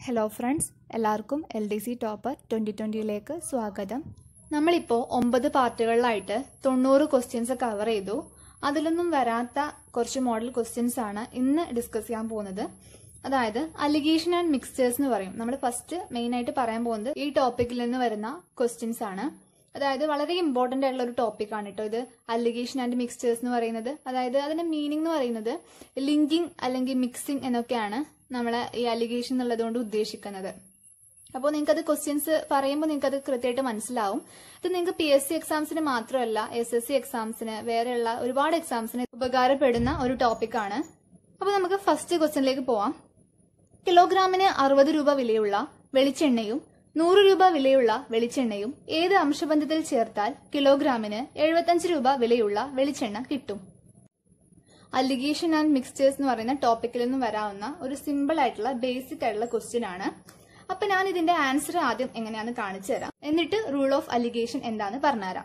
hello friends എല്ലാവർക്കും L D C topper twenty ട്വൻ്റിയിലേക്ക് സ്വാഗതം നമ്മളിപ്പോൾ ഒമ്പത് പാർട്ടുകളിലായിട്ട് തൊണ്ണൂറ് ക്വസ്റ്റ്യൻസ് കവർ ചെയ്തു അതിലൊന്നും വരാത്ത കുറച്ച് മോഡൽ ക്വസ്റ്റ്യൻസ് ആണ് ഇന്ന് ഡിസ്കസ് ചെയ്യാൻ പോകുന്നത് അതായത് അലിഗേഷൻ ആൻഡ് മിക്സ്ചേഴ്സ് എന്ന് പറയും നമ്മൾ ഫസ്റ്റ് മെയിൻ ആയിട്ട് പറയാൻ പോകുന്നത് ഈ ടോപ്പിക്കിൽ നിന്ന് വരുന്ന ക്വസ്റ്റ്യൻസ് ആണ് അതായത് വളരെ ഇമ്പോർട്ടന്റ് ആയിട്ടുള്ള ഒരു ടോപ്പിക്കാണ് കേട്ടോ ഇത് അലിഗേഷൻ ആൻഡ് മിക്സ്ചേഴ്സ് എന്ന് പറയുന്നത് അതായത് അതിന്റെ മീനിങ് എന്ന് പറയുന്നത് ലിങ്കിങ് അല്ലെങ്കിൽ മിക്സിംഗ് എന്നൊക്കെയാണ് നമ്മൾ ഈ അലിഗേഷൻ എന്നുള്ളത് കൊണ്ട് ഉദ്ദേശിക്കുന്നത് അപ്പോൾ നിങ്ങൾക്ക് അത് ക്വസ്റ്റ്യൻസ് പറയുമ്പോൾ നിങ്ങൾക്ക് അത് കൃത്യമായിട്ട് മനസ്സിലാവും ഇത് നിങ്ങൾക്ക് പി എസ് സി എക്സാംസിന് മാത്രമല്ല എസ് എസ് സി എക്സാംസിന് വേറെയുള്ള ഒരുപാട് എക്സാംസിന് ഉപകാരപ്പെടുന്ന ഒരു ടോപ്പിക്കാണ് അപ്പോൾ നമുക്ക് ഫസ്റ്റ് ക്വസ്റ്റ്യനിലേക്ക് പോവാം കിലോഗ്രാമിന് അറുപത് രൂപ വിലയുള്ള വെളിച്ചെണ്ണയും നൂറ് രൂപ വിലയുള്ള വെളിച്ചെണ്ണയും ഏത് അംശബന്ധത്തിൽ ചേർത്താൽ കിലോഗ്രാമിന് എഴുപത്തഞ്ച് രൂപ വിലയുള്ള വെളിച്ചെണ്ണ കിട്ടും അലിഗേഷൻ ആൻഡ് മിക്സ്ചേഴ്സ് എന്ന് പറയുന്ന ടോപ്പിക്കിൽ നിന്ന് വരാവുന്ന ഒരു സിമ്പിൾ ആയിട്ടുള്ള ബേസിക് ആയിട്ടുള്ള ക്വസ്റ്റ്യൻ ആണ് അപ്പൊ ഞാൻ ഇതിന്റെ ആൻസർ ആദ്യം എങ്ങനെയാന്ന് കാണിച്ചു തരാം എന്നിട്ട് റൂൾ ഓഫ് അലിഗേഷൻ എന്താന്ന് പറഞ്ഞുതരാം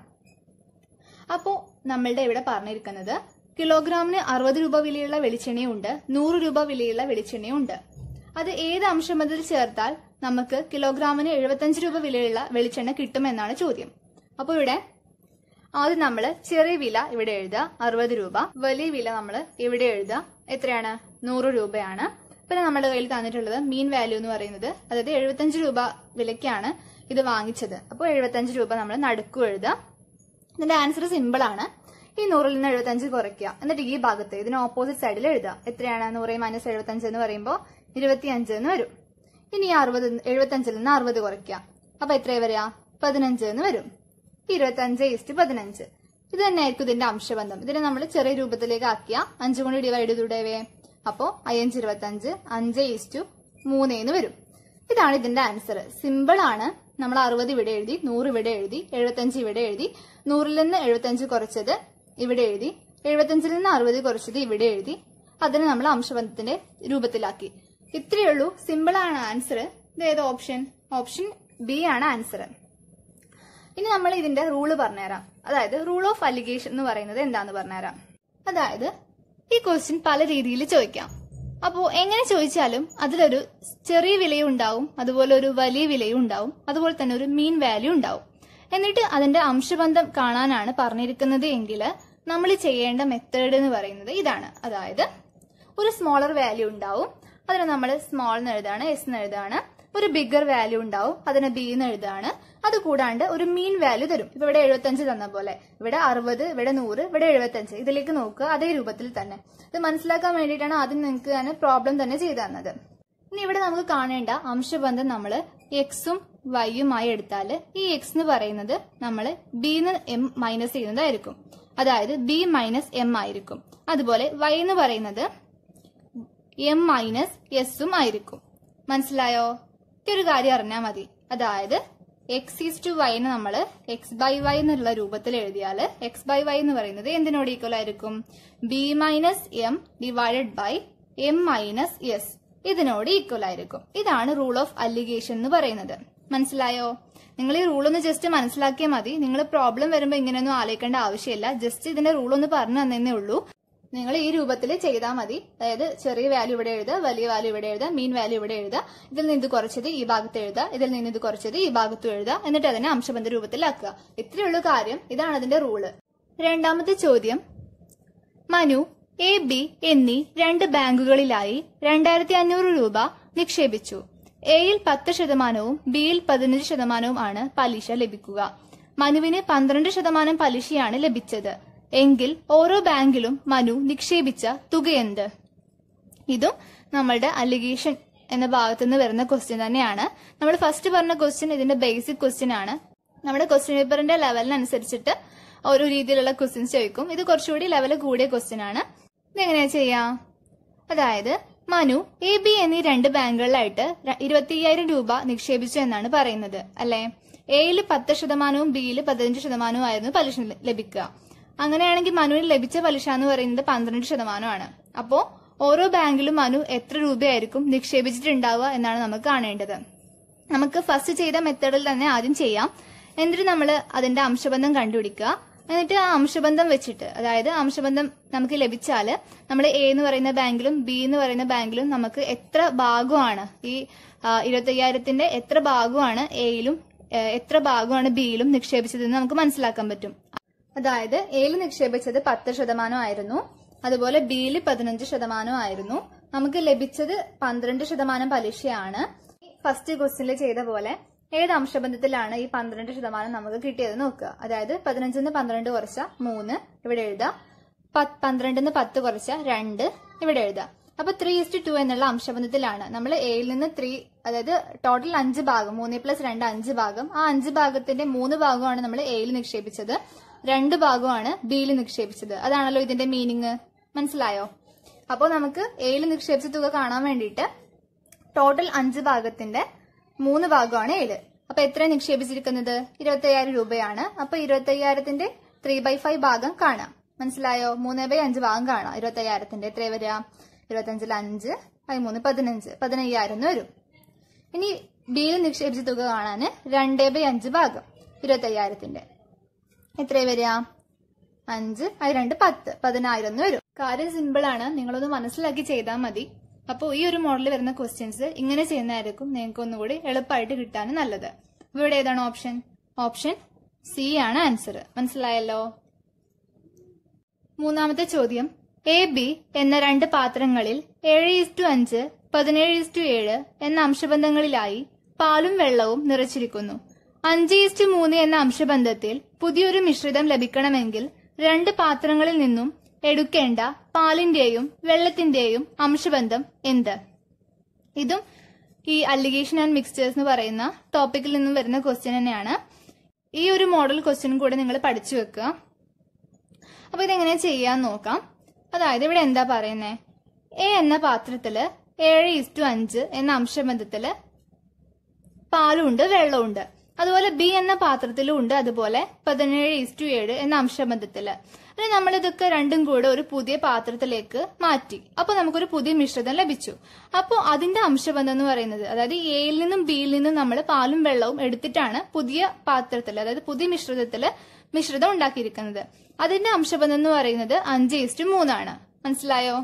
അപ്പോ നമ്മളുടെ ഇവിടെ പറഞ്ഞിരിക്കുന്നത് കിലോഗ്രാമിന് അറുപത് രൂപ വിലയുള്ള വെളിച്ചെണ്ണയും ഉണ്ട് നൂറ് രൂപ വിലയുള്ള വെളിച്ചെണ്ണയും ഉണ്ട് അത് ഏത് അംശബന്ധത്തിൽ ചേർത്താൽ നമുക്ക് കിലോഗ്രാമിന് എഴുപത്തഞ്ച് രൂപ വിലയുള്ള വെളിച്ചെണ്ണ കിട്ടുമെന്നാണ് ചോദ്യം അപ്പോൾ ഇവിടെ ആദ്യം നമ്മൾ ചെറിയ വില ഇവിടെ എഴുതുക അറുപത് രൂപ വലിയ വില നമ്മൾ ഇവിടെ എഴുതുക എത്രയാണ് നൂറ് രൂപയാണ് പിന്നെ നമ്മുടെ കയ്യിൽ തന്നിട്ടുള്ളത് മീൻ വാല്യൂ എന്ന് പറയുന്നത് അതായത് എഴുപത്തഞ്ച് രൂപ വിലയ്ക്കാണ് ഇത് വാങ്ങിച്ചത് അപ്പോൾ എഴുപത്തഞ്ച് രൂപ നമ്മൾ നടുക്കു എഴുതുക ഇതിന്റെ ആൻസർ സിമ്പിൾ ആണ് ഈ നൂറിൽ നിന്ന് എഴുപത്തഞ്ച് കുറയ്ക്കുക എന്നിട്ട് ഈ ഭാഗത്ത് ഇതിന് ഓപ്പോസിറ്റ് സൈഡിൽ എഴുതുക എത്രയാണ് നൂറ് മൈനസ് എഴുപത്തഞ്ച് എന്ന് പറയുമ്പോൾ ഇരുപത്തിയഞ്ച് എന്ന് വരും ഇനി അറുപത് എഴുപത്തഞ്ചിൽ നിന്ന് അറുപത് കുറയ്ക്കുക അപ്പൊ എത്ര വരിക പതിനഞ്ച് എന്ന് വരും ഇരുപത്തഞ്ച് ഈസ്റ്റ് പതിനഞ്ച് ഇത് തന്നെയായിരിക്കും ഇതിന്റെ അംശബന്ധം ഇതിനെ നമ്മൾ ചെറിയ രൂപത്തിലേക്ക് ആക്കിയ അഞ്ചു കൊണ്ട് ഡിവൈഡ് ചെയ്തൂടേവേ അപ്പോ അയ്യഞ്ച് ഇരുപത്തഞ്ച് അഞ്ച് ഈസ്റ്റു മൂന്ന് എന്ന് വരും ഇതാണ് ഇതിന്റെ ആൻസർ സിമ്പിൾ ആണ് നമ്മൾ അറുപത് ഇവിടെ എഴുതി നൂറ് ഇവിടെ എഴുതി എഴുപത്തഞ്ച് ഇവിടെ എഴുതി നൂറിൽ നിന്ന് എഴുപത്തഞ്ച് കുറച്ചത് ഇവിടെ എഴുതി എഴുപത്തഞ്ചിൽ നിന്ന് അറുപത് കുറച്ചത് ഇവിടെ എഴുതി അതിനെ നമ്മൾ അംശബന്ധത്തിന്റെ രൂപത്തിലാക്കി ഇത്രയേ ഉള്ളൂ സിമ്പിൾ ആണ് ആൻസർ ഇത് ഏത് ഓപ്ഷൻ ഓപ്ഷൻ ബി ആണ് ആൻസർ ഇനി നമ്മൾ ഇതിന്റെ റൂള് പറഞ്ഞുതരാം അതായത് റൂൾ ഓഫ് അലിഗേഷൻ എന്ന് പറയുന്നത് എന്താന്ന് പറഞ്ഞുതരാം അതായത് ഈ ക്വസ്റ്റ്യൻ പല രീതിയിൽ ചോദിക്കാം അപ്പോ എങ്ങനെ ചോദിച്ചാലും അതിലൊരു ചെറിയ വിലയും ഉണ്ടാവും അതുപോലെ ഒരു വലിയ വിലയും ഉണ്ടാവും അതുപോലെ തന്നെ ഒരു മീൻ വാല്യൂ ഉണ്ടാവും എന്നിട്ട് അതിന്റെ അംശബന്ധം കാണാനാണ് പറഞ്ഞിരിക്കുന്നത് എങ്കിൽ നമ്മൾ ചെയ്യേണ്ട മെത്തേഡ് എന്ന് പറയുന്നത് ഇതാണ് അതായത് ഒരു സ്മോളർ വാല്യൂ ഉണ്ടാവും അതിനെ നമ്മൾ സ്മോൾ എന്ന് എഴുതാണ് എസ് എന്ന് എഴുതാണ് ഒരു ബിഗർ വാല്യൂ ഉണ്ടാവും അതിനെ ബി എന്ന് എഴുതാണ് അത് കൂടാണ്ട് ഒരു മീൻ വാല്യൂ തരും ഇപ്പൊ ഇവിടെ എഴുപത്തഞ്ച് തന്ന പോലെ ഇവിടെ അറുപത് ഇവിടെ നൂറ് ഇവിടെ എഴുപത്തഞ്ച് ഇതിലേക്ക് നോക്കുക അതേ രൂപത്തിൽ തന്നെ ഇത് മനസ്സിലാക്കാൻ വേണ്ടിയിട്ടാണ് ആദ്യം നിങ്ങൾക്ക് ഞാൻ പ്രോബ്ലം തന്നെ ചെയ്തു തന്നത് ഇനി ഇവിടെ നമുക്ക് കാണേണ്ട അംശബന്ധം നമ്മൾ എക്സും വൈയുമായി എടുത്താൽ ഈ എക്സ് എന്ന് പറയുന്നത് നമ്മൾ ബിന്ന് എം മൈനസ് ചെയ്യുന്നതായിരിക്കും അതായത് ബി മൈനസ് എം ആയിരിക്കും അതുപോലെ വൈ എന്ന് പറയുന്നത് എം മൈനസ് എസും ആയിരിക്കും മനസ്സിലായോ ഈ ഒരു കാര്യം അറിഞ്ഞാൽ മതി അതായത് എക്സ് ഈസ് ടു വൈന് നമ്മൾ എക്സ് ബൈ വൈ എന്നുള്ള രൂപത്തിൽ എഴുതിയാൽ എക്സ് ബൈ വൈ എന്ന് പറയുന്നത് എന്തിനോട് ഈക്വൽ ആയിരിക്കും B minus M divided by M minus S ഇതിനോട് ഈക്വൽ ആയിരിക്കും ഇതാണ് റൂൾ ഓഫ് അലിഗേഷൻ എന്ന് പറയുന്നത് മനസ്സിലായോ നിങ്ങൾ ഈ റൂൾ ഒന്ന് ജസ്റ്റ് മനസ്സിലാക്കിയാൽ മതി നിങ്ങൾ പ്രോബ്ലം വരുമ്പോൾ ഇങ്ങനെയൊന്നും ആലോചിക്കേണ്ട ആവശ്യമില്ല ജസ്റ്റ് ഇതിന്റെ റൂൾ ഒന്ന് പറഞ്ഞു തന്നേ ഉള്ളൂ നിങ്ങൾ ഈ രൂപത്തിൽ ചെയ്താൽ മതി അതായത് ചെറിയ വാല്യൂ ഇവിടെ എഴുതുക വലിയ വാല്യൂ ഇവിടെ എഴുതുക മീൻ വാല്യൂ ഇവിടെ എഴുതുക ഇതിൽ നിന്ന് ഇത് കുറച്ചത് ഈ ഭാഗത്ത് എഴുതുക ഇതിൽ നിന്ന് ഇത് കുറച്ചത് ഈ ഭാഗത്തും എഴുതുക എന്നിട്ട് അതിനെ അംശബന്ധ രൂപത്തിലാക്കുക ഇത്രയുള്ള കാര്യം ഇതാണ് അതിന്റെ റൂള് രണ്ടാമത്തെ ചോദ്യം മനു എ ബി എന്നീ രണ്ട് ബാങ്കുകളിലായി രണ്ടായിരത്തി അഞ്ഞൂറ് രൂപ നിക്ഷേപിച്ചു എയിൽ പത്ത് ശതമാനവും ബിയിൽ പതിനഞ്ച് ശതമാനവും ആണ് പലിശ ലഭിക്കുക മനുവിന് പന്ത്രണ്ട് ശതമാനം പലിശയാണ് ലഭിച്ചത് എങ്കിൽ ഓരോ ബാങ്കിലും മനു നിക്ഷേപിച്ച തുകയെന്ത് ഇതും നമ്മളുടെ അലിഗേഷൻ എന്ന ഭാഗത്തു നിന്ന് വരുന്ന ക്വസ്റ്റ്യൻ തന്നെയാണ് നമ്മൾ ഫസ്റ്റ് പറഞ്ഞ ക്വസ്റ്റ്യൻ ഇതിന്റെ ബേസിക് ക്വസ്റ്റ്യൻ ആണ് നമ്മുടെ ക്വസ്റ്റ്യൻ പേപ്പറിന്റെ ലെവലിനനുസരിച്ചിട്ട് ഓരോ രീതിയിലുള്ള ക്വസ്റ്റ്യൻസ് ചോദിക്കും ഇത് കുറച്ചുകൂടി ലെവൽ കൂടിയ ക്വസ്റ്റ്യൻ ആണ് ഇതെങ്ങനെയാ ചെയ്യാ അതായത് മനു എ ബി എന്നീ രണ്ട് ബാങ്കുകളിലായിട്ട് ഇരുപത്തി അയ്യായിരം രൂപ നിക്ഷേപിച്ചു എന്നാണ് പറയുന്നത് അല്ലെ എയിൽ പത്ത് ശതമാനവും ബിയിൽ പതിനഞ്ച് ശതമാനവും ആയിരുന്നു പലിശ ലഭിക്കുക അങ്ങനെയാണെങ്കിൽ മനുവിന് ലഭിച്ച പലിശ എന്ന് പറയുന്നത് പന്ത്രണ്ട് ശതമാനമാണ് അപ്പോ ഓരോ ബാങ്കിലും മനു എത്ര രൂപയായിരിക്കും നിക്ഷേപിച്ചിട്ടുണ്ടാവുക എന്നാണ് നമുക്ക് കാണേണ്ടത് നമുക്ക് ഫസ്റ്റ് ചെയ്ത മെത്തേഡിൽ തന്നെ ആദ്യം ചെയ്യാം എന്നിട്ട് നമ്മൾ അതിന്റെ അംശബന്ധം കണ്ടുപിടിക്കുക എന്നിട്ട് ആ അംശബന്ധം വെച്ചിട്ട് അതായത് അംശബന്ധം നമുക്ക് ലഭിച്ചാൽ നമ്മൾ എ എന്ന് പറയുന്ന ബാങ്കിലും ബി എന്ന് പറയുന്ന ബാങ്കിലും നമുക്ക് എത്ര ഭാഗമാണ് ഈ ഇരുപത്തി അയ്യായിരത്തിന്റെ എത്ര ഭാഗമാണ് എയിലും എത്ര ഭാഗമാണ് ബിയിലും നിക്ഷേപിച്ചതെന്ന് നമുക്ക് മനസ്സിലാക്കാൻ പറ്റും അതായത് എയിൽ നിക്ഷേപിച്ചത് പത്ത് ശതമാനം ആയിരുന്നു അതുപോലെ ബിയിൽ പതിനഞ്ച് ശതമാനം ആയിരുന്നു നമുക്ക് ലഭിച്ചത് പന്ത്രണ്ട് ശതമാനം പലിശയാണ് ഫസ്റ്റ് ക്വസ്റ്റ്യനിൽ ചെയ്ത പോലെ ഏത് അംശബന്ധത്തിലാണ് ഈ പന്ത്രണ്ട് ശതമാനം നമുക്ക് കിട്ടിയത് നോക്കുക അതായത് പതിനഞ്ചിന്ന് പന്ത്രണ്ട് കുറച്ച മൂന്ന് ഇവിടെ എഴുതാം പന്ത്രണ്ടിന്ന് പത്ത് കുറച്ച രണ്ട് ഇവിടെ എഴുതാം അപ്പൊ ത്രീ ഇസ്റ്റ് ടു എന്നുള്ള അംശബന്ധത്തിലാണ് നമ്മൾ എയിൽ നിന്ന് ത്രീ അതായത് ടോട്ടൽ അഞ്ച് ഭാഗം മൂന്ന് പ്ലസ് രണ്ട് അഞ്ച് ഭാഗം ആ അഞ്ച് ഭാഗത്തിന്റെ മൂന്ന് ഭാഗമാണ് നമ്മൾ എയിൽ നിക്ഷേപിച്ചത് രണ്ട് ഭാഗമാണ് ബിയിൽ നിക്ഷേപിച്ചത് അതാണല്ലോ ഇതിന്റെ മീനിങ് മനസ്സിലായോ അപ്പോൾ നമുക്ക് എയിൽ നിക്ഷേപിച്ച തുക കാണാൻ വേണ്ടിയിട്ട് ടോട്ടൽ അഞ്ച് ഭാഗത്തിന്റെ മൂന്ന് ഭാഗമാണ് ഏഴ് അപ്പൊ എത്ര നിക്ഷേപിച്ചിരിക്കുന്നത് ഇരുപത്തി അയ്യായിരം രൂപയാണ് അപ്പൊ ഇരുപത്തി അയ്യായിരത്തിന്റെ ത്രീ ബൈ ഫൈവ് ഭാഗം കാണാം മനസ്സിലായോ മൂന്ന് ബൈ അഞ്ച് ഭാഗം കാണാം ഇരുപത്തി അയ്യായിരത്തിന്റെ എത്ര വരിക ഇരുപത്തി അഞ്ചിൽ അഞ്ച് പതിമൂന്ന് പതിനഞ്ച് പതിനയ്യായിരം എന്ന് വരും ഇനി ബിയിൽ നിക്ഷേപിച്ച തുക കാണാന് രണ്ട് ബൈ അഞ്ച് ഭാഗം ഇരുപത്തി അയ്യായിരത്തിന്റെ എത്ര വരിക അഞ്ച് അത് രണ്ട് പത്ത് പതിനായിരം എന്ന് വരും കാര്യം സിമ്പിൾ ആണ് നിങ്ങളൊന്ന് മനസ്സിലാക്കി ചെയ്താൽ മതി അപ്പോൾ ഈ ഒരു മോഡലിൽ വരുന്ന ക്വസ്റ്റ്യൻസ് ഇങ്ങനെ ചെയ്യുന്നതായിരിക്കും നിങ്ങൾക്ക് ഒന്നുകൂടി എളുപ്പമായിട്ട് കിട്ടാൻ നല്ലത് ഇവിടെ ഏതാണ് ഓപ്ഷൻ ഓപ്ഷൻ സി ആണ് ആൻസർ മനസ്സിലായല്ലോ മൂന്നാമത്തെ ചോദ്യം എ ബി എന്ന രണ്ട് പാത്രങ്ങളിൽ ഏഴ് ഇസ്റ്റു അഞ്ച് പതിനേഴ് ഇസ്റ്റു ഏഴ് എന്ന അംശബന്ധങ്ങളിലായി പാലും വെള്ളവും നിറച്ചിരിക്കുന്നു അഞ്ച് ഈസ്റ്റ് മൂന്ന് എന്ന അംശബന്ധത്തിൽ പുതിയൊരു മിശ്രിതം ലഭിക്കണമെങ്കിൽ രണ്ട് പാത്രങ്ങളിൽ നിന്നും എടുക്കേണ്ട പാലിന്റെയും വെള്ളത്തിന്റെയും അംശബന്ധം എന്ത് ഇതും ഈ അലിഗേഷൻ ആൻഡ് മിക്സ്ചേഴ്സ് എന്ന് പറയുന്ന ടോപ്പിക്കിൽ നിന്നും വരുന്ന ക്വസ്റ്റ്യൻ തന്നെയാണ് ഈ ഒരു മോഡൽ ക്വസ്റ്റ്യൻ കൂടെ നിങ്ങൾ പഠിച്ചു വെക്കുക അപ്പൊ ഇതെങ്ങനെ ചെയ്യാൻ നോക്കാം അതായത് ഇവിടെ എന്താ പറയുന്നേ എ എന്ന പാത്രത്തില് ഏഴ് ഇസ്റ്റു അഞ്ച് എന്ന അംശബന്ധത്തില് പാലുണ്ട് വെള്ളമുണ്ട് അതുപോലെ ബി എന്ന പാത്രത്തിലും ഉണ്ട് അതുപോലെ പതിനേഴ് ഇസ്റ്റു ഏഴ് എന്ന അംശബന്ധത്തില് അല്ലെ നമ്മൾ ഇതൊക്കെ രണ്ടും കൂടെ ഒരു പുതിയ പാത്രത്തിലേക്ക് മാറ്റി അപ്പൊ നമുക്കൊരു പുതിയ മിശ്രിതം ലഭിച്ചു അപ്പോൾ അതിന്റെ അംശബന്ധം എന്ന് പറയുന്നത് അതായത് എയിൽ നിന്നും ബിയിൽ നിന്നും നമ്മൾ പാലും വെള്ളവും എടുത്തിട്ടാണ് പുതിയ പാത്രത്തിൽ അതായത് പുതിയ മിശ്രിതത്തില് മിശ്രിതം ഉണ്ടാക്കിയിരിക്കുന്നത് അതിന്റെ അംശബന്ധം എന്ന് പറയുന്നത് അഞ്ച് ഈസ്റ്റ് മൂന്നാണ് മനസ്സിലായോ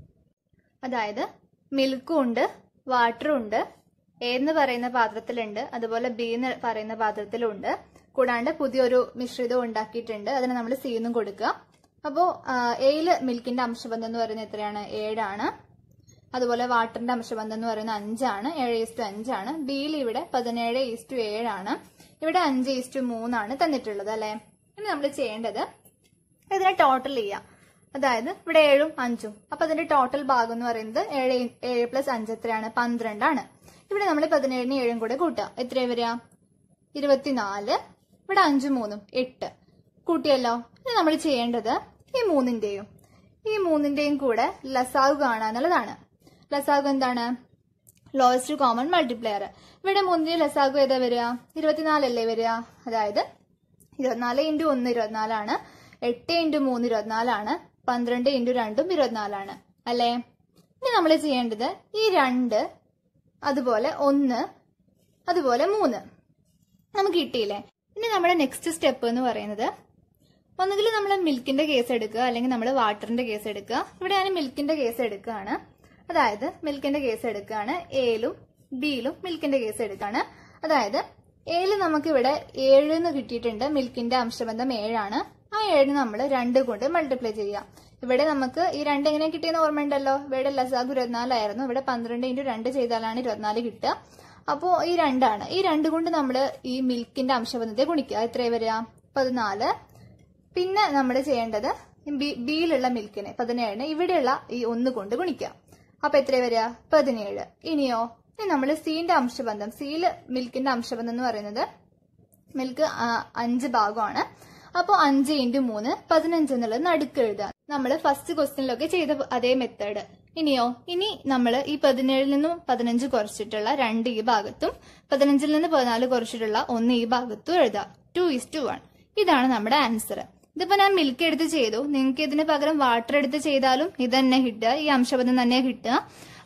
അതായത് മിൽക്കും ഉണ്ട് വാട്ടറും ഉണ്ട് എ എന്ന് പറയുന്ന പാത്രത്തിലുണ്ട് അതുപോലെ ബി എന്ന് പറയുന്ന പാത്രത്തിലുണ്ട് കൂടാണ്ട് പുതിയൊരു മിശ്രിതം ഉണ്ടാക്കിയിട്ടുണ്ട് അതിന് നമ്മൾ സി എന്നും കൊടുക്കുക അപ്പോൾ എയിൽ മിൽക്കിന്റെ അംശബന്ധം എന്ന് പറയുന്നത് എത്രയാണ് ഏഴാണ് അതുപോലെ വാട്ടറിന്റെ അംശബന്ധം എന്ന് പറയുന്നത് അഞ്ചാണ് ഏഴ് ഈസ്റ്റു അഞ്ചാണ് ബിയിൽ ഇവിടെ പതിനേഴ് ഈസ്റ്റു ഏഴാണ് ഇവിടെ അഞ്ച് ഈസ്റ്റു മൂന്നാണ് തന്നിട്ടുള്ളത് അല്ലെ ഇനി നമ്മൾ ചെയ്യേണ്ടത് ഇതിനെ ടോട്ടൽ ചെയ്യാം അതായത് ഇവിടെ ഏഴും അഞ്ചും അപ്പൊ അതിന്റെ ടോട്ടൽ ഭാഗം എന്ന് പറയുന്നത് ഏഴ് ഏഴ് പ്ലസ് അഞ്ച് എത്രയാണ് പന്ത്രണ്ടാണ് ഇവിടെ നമ്മൾ പതിനേഴിന് ഏഴും കൂടെ കൂട്ടുക എത്ര വരിക ഇരുപത്തിനാല് ഇവിടെ അഞ്ചും മൂന്നും എട്ട് കൂട്ടിയല്ലോ ഇനി നമ്മൾ ചെയ്യേണ്ടത് ഈ മൂന്നിന്റെയും ഈ മൂന്നിന്റെയും കൂടെ ലസാഗു കാണാന്നുള്ളതാണ് ലസാഗു എന്താണ് ലോവസ്റ്റ് കോമൺ മൾട്ടിപ്ലെയർ ഇവിടെ മൂന്നിന്റെ ലസാഗു ഏതാ വരിക ഇരുപത്തിനാലല്ലേ വരിക അതായത് ഇരുപത്തിനാല് ഇൻറ്റു ഒന്ന് ഇരുപത്തിനാലാണ് എട്ട് ഇൻറ്റു മൂന്ന് ഇരുപത്തിനാലാണ് പന്ത്രണ്ട് ഇൻറ്റു രണ്ടും ഇരുപത്തിനാലാണ് അല്ലേ ഇനി നമ്മൾ ചെയ്യേണ്ടത് ഈ രണ്ട് അതുപോലെ ഒന്ന് അതുപോലെ മൂന്ന് നമുക്ക് കിട്ടിയില്ലേ ഇനി നമ്മുടെ നെക്സ്റ്റ് സ്റ്റെപ്പ് എന്ന് പറയുന്നത് ഒന്നുകിൽ നമ്മൾ മിൽക്കിന്റെ കേസ് എടുക്കുക അല്ലെങ്കിൽ നമ്മൾ വാട്ടറിന്റെ കേസ് എടുക്കുക ഇവിടെ ഞാൻ മിൽക്കിന്റെ കേസ് എടുക്കുകയാണ് അതായത് മിൽക്കിന്റെ കേസ് എടുക്കുകയാണ് എയിലും ബിയിലും മിൽക്കിന്റെ കേസ് എടുക്കുകയാണ് അതായത് എയിൽ നമുക്ക് ഇവിടെ ഏഴ് എന്ന് കിട്ടിയിട്ടുണ്ട് മിൽക്കിന്റെ അംശബന്ധം ഏഴാണ് ആ ഏഴ് നമ്മൾ രണ്ട് കൊണ്ട് മൾട്ടിപ്ലൈ ചെയ്യാം ഇവിടെ നമുക്ക് ഈ രണ്ട് എങ്ങനെ കിട്ടിയെന്ന് ഓർമ്മയുണ്ടല്ലോ ഇവിടെ ലസാഗു ഇരുപത്തിനാലായിരുന്നു ഇവിടെ പന്ത്രണ്ട് ഇൻറ്റു രണ്ട് ചെയ്താലാണ് ഇരുപത്തിനാല് കിട്ടുക അപ്പോൾ ഈ രണ്ടാണ് ഈ രണ്ട് കൊണ്ട് നമ്മൾ ഈ മിൽക്കിന്റെ അംശബന്ധത്തെ ഗുണിക്കുക എത്ര വരിക പതിനാല് പിന്നെ നമ്മൾ ചെയ്യേണ്ടത് ബി- ബിയിലുള്ള മിൽക്കിനെ പതിനേഴിന് ഇവിടെയുള്ള ഈ ഒന്ന് കൊണ്ട് ഗുണിക്കുക അപ്പൊ എത്ര വരിക പതിനേഴ് ഇനിയോ ഇനി നമ്മൾ സീന്റെ അംശബന്ധം സീല് മിൽക്കിന്റെ അംശബന്ധം എന്ന് പറയുന്നത് മിൽക്ക് ആ, അഞ്ച് ഭാഗമാണ് അപ്പോൾ അഞ്ച് ഇൻറ്റു മൂന്ന് പതിനഞ്ച് എന്നുള്ളത് നടുക്ക് എഴുതുക നമ്മൾ ഫസ്റ്റ് ക്വസ്റ്റ്യനിലൊക്കെ ചെയ്ത അതേ മെത്തേഡ് ഇനിയോ ഇനി നമ്മൾ ഈ പതിനേഴിൽ നിന്നും പതിനഞ്ച് കുറച്ചിട്ടുള്ള രണ്ട് ഈ ഭാഗത്തും പതിനഞ്ചിൽ നിന്ന് പതിനാല് കുറച്ചിട്ടുള്ള ഒന്ന് ഈ ഭാഗത്തും എഴുതുക ടു ഇസ് ടു വൺ ഇതാണ് നമ്മുടെ ആൻസർ ഇതിപ്പോ ഞാൻ മിൽക്ക് എടുത്ത് ചെയ്തു നിങ്ങൾക്ക് ഇതിന് പകരം വാട്ടർ എടുത്ത് ചെയ്താലും ഇത് തന്നെ കിട്ടുക ഈ അംശബന്ധം തന്നെ കിട്ടുക